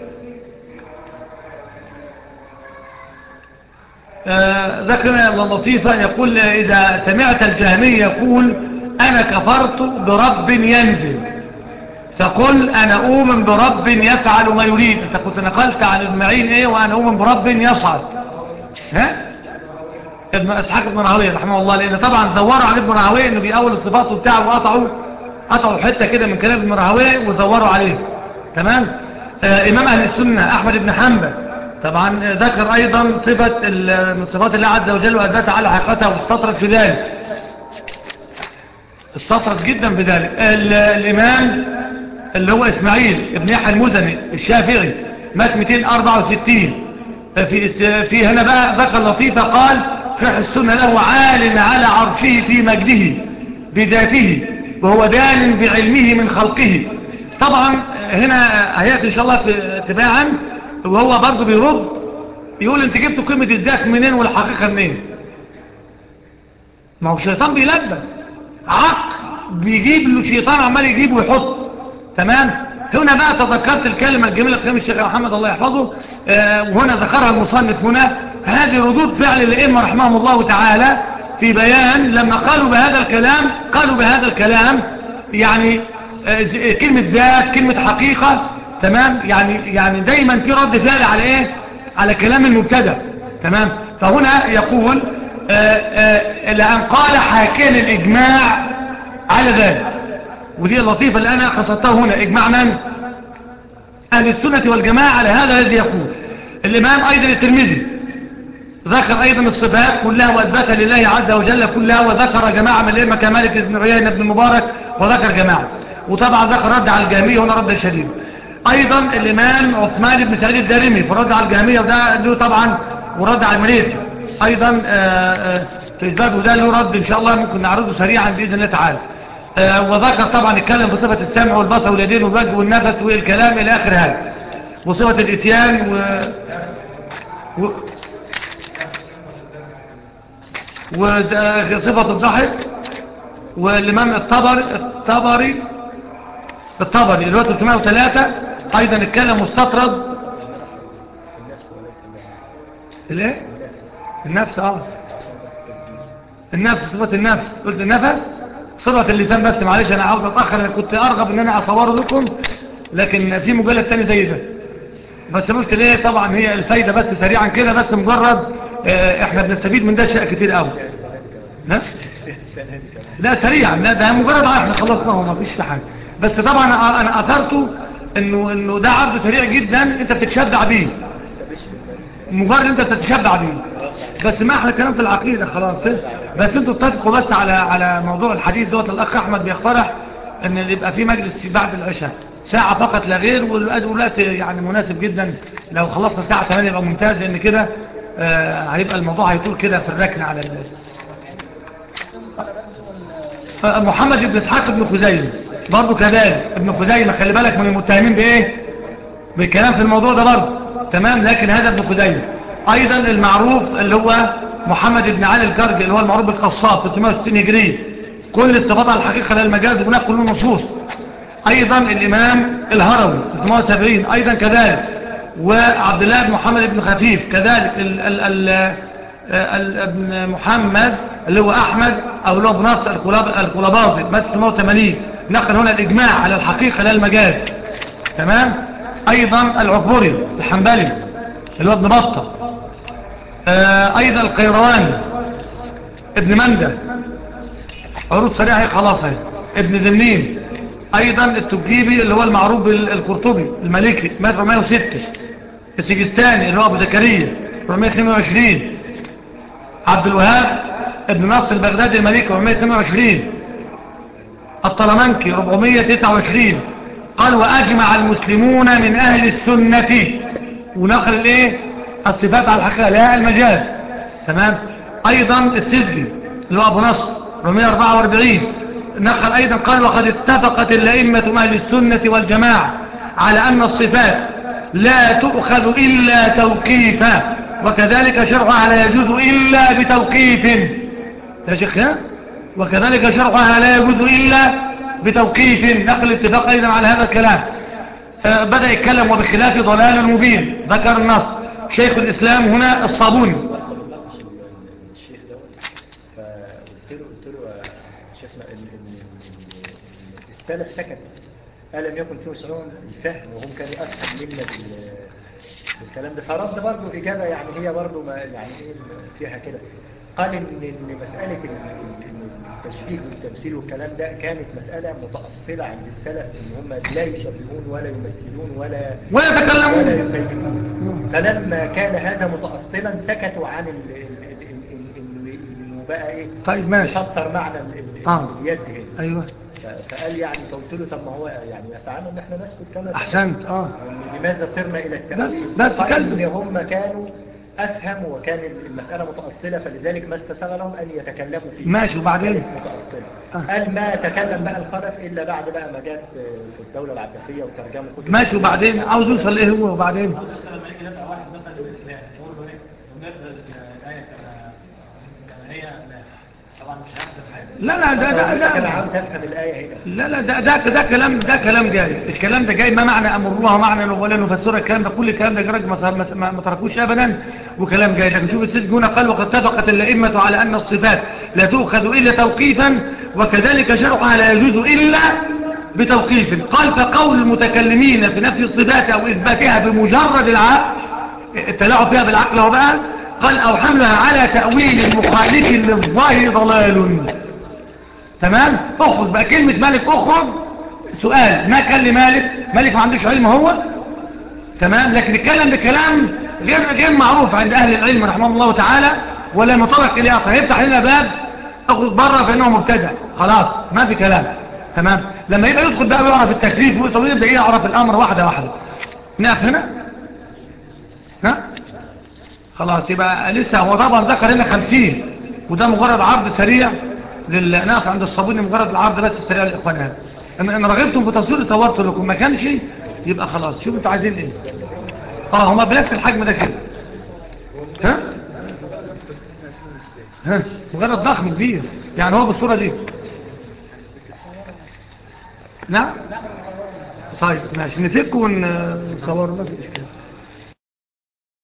آه ذكرنا اللطيفة يقول إذا سمعت الجهمي يقول أنا كفرت برب ينزل فقل أنا أؤمن برب يفعل ما يريد أنت كنت نقلت عن ابن معين إيه وأنا أؤمن برب يصعد ها ابن اسحاق بن راهويه رحمه الله لان طبعا زوروا عن ابن راهويه انه بيأول الصفات بتاعه وقطعوا قطعوا حته كده من كلام ابن راهويه وزوروا عليه تمام آه امام اهل السنه احمد بن حنبل طبعا ذكر ايضا صفه من صفات الله عز وجل واثبتها على حقيقتها واستطرد في ذلك استطرد جدا في ذلك الامام اللي هو اسماعيل ابن يحيى المزني الشافعي مات 264 في في هنا بقى ذكر لطيفة قال شرح السنة له عال على عرشه في مجده بذاته وهو دان بعلمه من خلقه طبعا هنا هيأتي إن شاء الله تباعا وهو برضه بيرد يقول انت جبتوا قيمة الذات منين والحقيقة منين ما هو الشيطان بيلبس عقل بيجيب له شيطان عمال يجيب ويحط تمام هنا بقى تذكرت الكلمة الجميلة قيم الشيخ محمد الله يحفظه آه وهنا ذكرها المصنف هنا هذه ردود فعل الائمه رحمهم الله تعالى في بيان لما قالوا بهذا الكلام قالوا بهذا الكلام يعني آه كلمة ذات كلمة حقيقة تمام يعني يعني دايما في رد فعل على ايه على كلام المبتدا تمام فهنا يقول آه آه لأن قال حاكين الإجماع على ذلك ودي اللطيفة اللي أنا قصدتها هنا إجماع من أهل السنة والجماعة على هذا الذي يقول الإمام أيضا الترمذي ذكر أيضا الصفات كلها وأثبتها لله عز وجل كلها وذكر جماعة من الأئمة كمالك بن عيينة بن المبارك وذكر جماعة وطبعا ذكر رد على الجهمية هنا رد شديد أيضا الإمام عثمان بن سعيد الدارمي فرد على الجهمية وده له طبعا ورد على المريسي أيضا آآ آآ في إثبات وده له رد إن شاء الله ممكن نعرضه سريعا بإذن الله تعالى وذكر طبعا اتكلم بصفة السمع والبصر واليدين والوجه والنفس والكلام إلى آخر هذا وصفة الإتيان و... و... وصفة الضحك والإمام الطبري الطبري الطبري اللي هو 303 أيضا اتكلم مستطرد الايه النفس اه النفس صفة النفس قلت النفس صفة اللسان بس معلش انا عاوز اتأخر انا كنت ارغب ان انا اصوره لكم لكن في مجلد تاني زي ده بس قلت ليه طبعا هي الفايدة بس سريعا كده بس مجرد اه احنا بنستفيد من ده اشياء كتير قوي ها لا سريعا لا ده مجرد احنا خلصناه ما فيش في حاجه بس طبعا انا اثرته انه انه ده عرض سريع جدا انت بتتشبع بيه مجرد انت بتتشبع بيه بس ما احنا كلام في العقيده خلاص بس انتوا اتفقوا بس على على موضوع الحديث دوت الاخ احمد بيقترح ان يبقى في مجلس بعد العشاء ساعه فقط لا غير والوقت يعني مناسب جدا لو خلصنا الساعه 8 يبقى ممتاز لان كده آه هيبقى الموضوع هيطول كده في الركن على ال... آه محمد بن اسحاق بن خزيمه برضه كذلك ابن خزيمه خلي بالك من المتهمين بايه بالكلام في الموضوع ده برضه تمام لكن هذا ابن خزيمه ايضا المعروف اللي هو محمد بن علي الكرجي اللي هو المعروف بالقصاب 360 هجري كل الصفات على الحقيقه للمجاز وهناك كله نصوص ايضا الامام الهروي 370 ايضا كذلك وعبد الله بن محمد بن خفيف كذلك ال ال ال ال ابن محمد اللي هو احمد او اللي هو ابن نصر القلباظي مات 380 نقل هنا الاجماع على الحقيقه لا المجاز تمام ايضا العكبري الحنبلي اللي هو ابن بطة آه ايضا القيرواني ابن مندى عروض سريعة خلاص اهي ابن زنين ايضا التجيبي اللي هو المعروف بالقرطبي المالكي مات 406 السجستاني اللي هو ابو زكريا 422 عبد الوهاب ابن نصر البغدادي المالكي 422 الطلمنكي 429 قال واجمع المسلمون من اهل السنه ونقل الايه الصفات على الحقيقة لا المجاز تمام ايضا السجلي اللي هو ابو نصر 444 نقل ايضا قال وقد اتفقت الائمة اهل السنة والجماعة على ان الصفات لا تؤخذ الا توقيفا وكذلك شرعها لا يجوز الا بتوقيف يا شيخ ها وكذلك شرعها لا يجوز الا بتوقيف نقل اتفاق ايضا على هذا الكلام بدأ يتكلم وبخلاف ضلال مبين ذكر النص شيخ الإسلام هنا الصابوني الشيخ دوت فقلت له قلت له يا شيخنا ان ان السلف سكت ألم يكن في وسعهم الفهم وهم كانوا أفهم منا بالكلام ده فرد برضه إجابة يعني هي برضه ما يعني إيه فيها كده قال إن إن مسألة التشبيه والتمثيل والكلام ده كانت مسألة متأصلة عند السلف إن هم لا يشبهون ولا يمثلون ولا ولا يتكلمون ولا يقيمون فلما كان هذا متأصلا سكتوا عن ال ال ال إنه بقى إيه طيب ماشي يفسر معنى ال- ال- آه. اليد هنا ايوه ف- فقال يعني فقلت له طب ما هو يعني يسعنا ان احنا نسكت كما سكت. احسنت اه لماذا صرنا الى التأويل بس- بس قال كلم. ان هم كانوا أفهم وكان المسألة متأصلة فلذلك ما استساغ لهم أن يتكلموا فيه ماشي، وبعدين؟ كانت متأصلة آه. قال ما تكلم بقى الخلف إلا بعد بقى ما جت في الدولة العباسية وترجموا كتب ماشي وبعدين عاوز يوصل ايه هو وبعدين مثلا لما يجي يدعى واحد مثلا للاسلام يقول له ايه ونقرا الايه كما كما هي لا. طبعا مش هيحدث حاجه لا لا ده ده, أنا ده عاوز أفهم الآية هنا لا لا ده ده ده كلام ده كلام جاي الكلام ده جاي ما معنى امروها معنى ولا نفسرها الكلام ده كل الكلام ده جرج ما ما- ما ما تركوش ابدا وكلام جاي لكن شوف السجن هنا قال وقد اتفقت الائمه على ان الصفات لا تؤخذ الا توقيفا وكذلك شرعها لا يجوز الا بتوقيف قال فقول المتكلمين في نفي الصفات او اثباتها بمجرد العقل التلاعب فيها بالعقل هو بقى قال او حملها على تاويل مخالف للظاهر ضلال تمام اخرج بقى كلمة مالك اخرج سؤال ما كان لمالك مالك ما عندوش علم هو تمام لكن اتكلم بكلام غير غير معروف عند اهل العلم رحمه الله تعالى ولا مطرق اليه فيفتح لنا باب اخرج بره فانه مبتدع خلاص ما في كلام تمام لما يبقى يدخل بقى ويعرف التكليف ويبدا يعرف الامر واحده واحده نقف هنا ها خلاص يبقى لسه هو طبعا ذكر هنا خمسين وده مجرد عرض سريع للناس عند الصابوني مجرد العرض بس السريع للاخوان هذا ان ان رغبتم في تصوير صورت لكم ما كانش يبقى خلاص شوفوا انتوا عايزين ايه اه هما بنفس الحجم ده كده ها ها مجرد ضخم كبير يعني هو بالصوره دي نعم طيب ماشي نفك ونصور ما في اشكال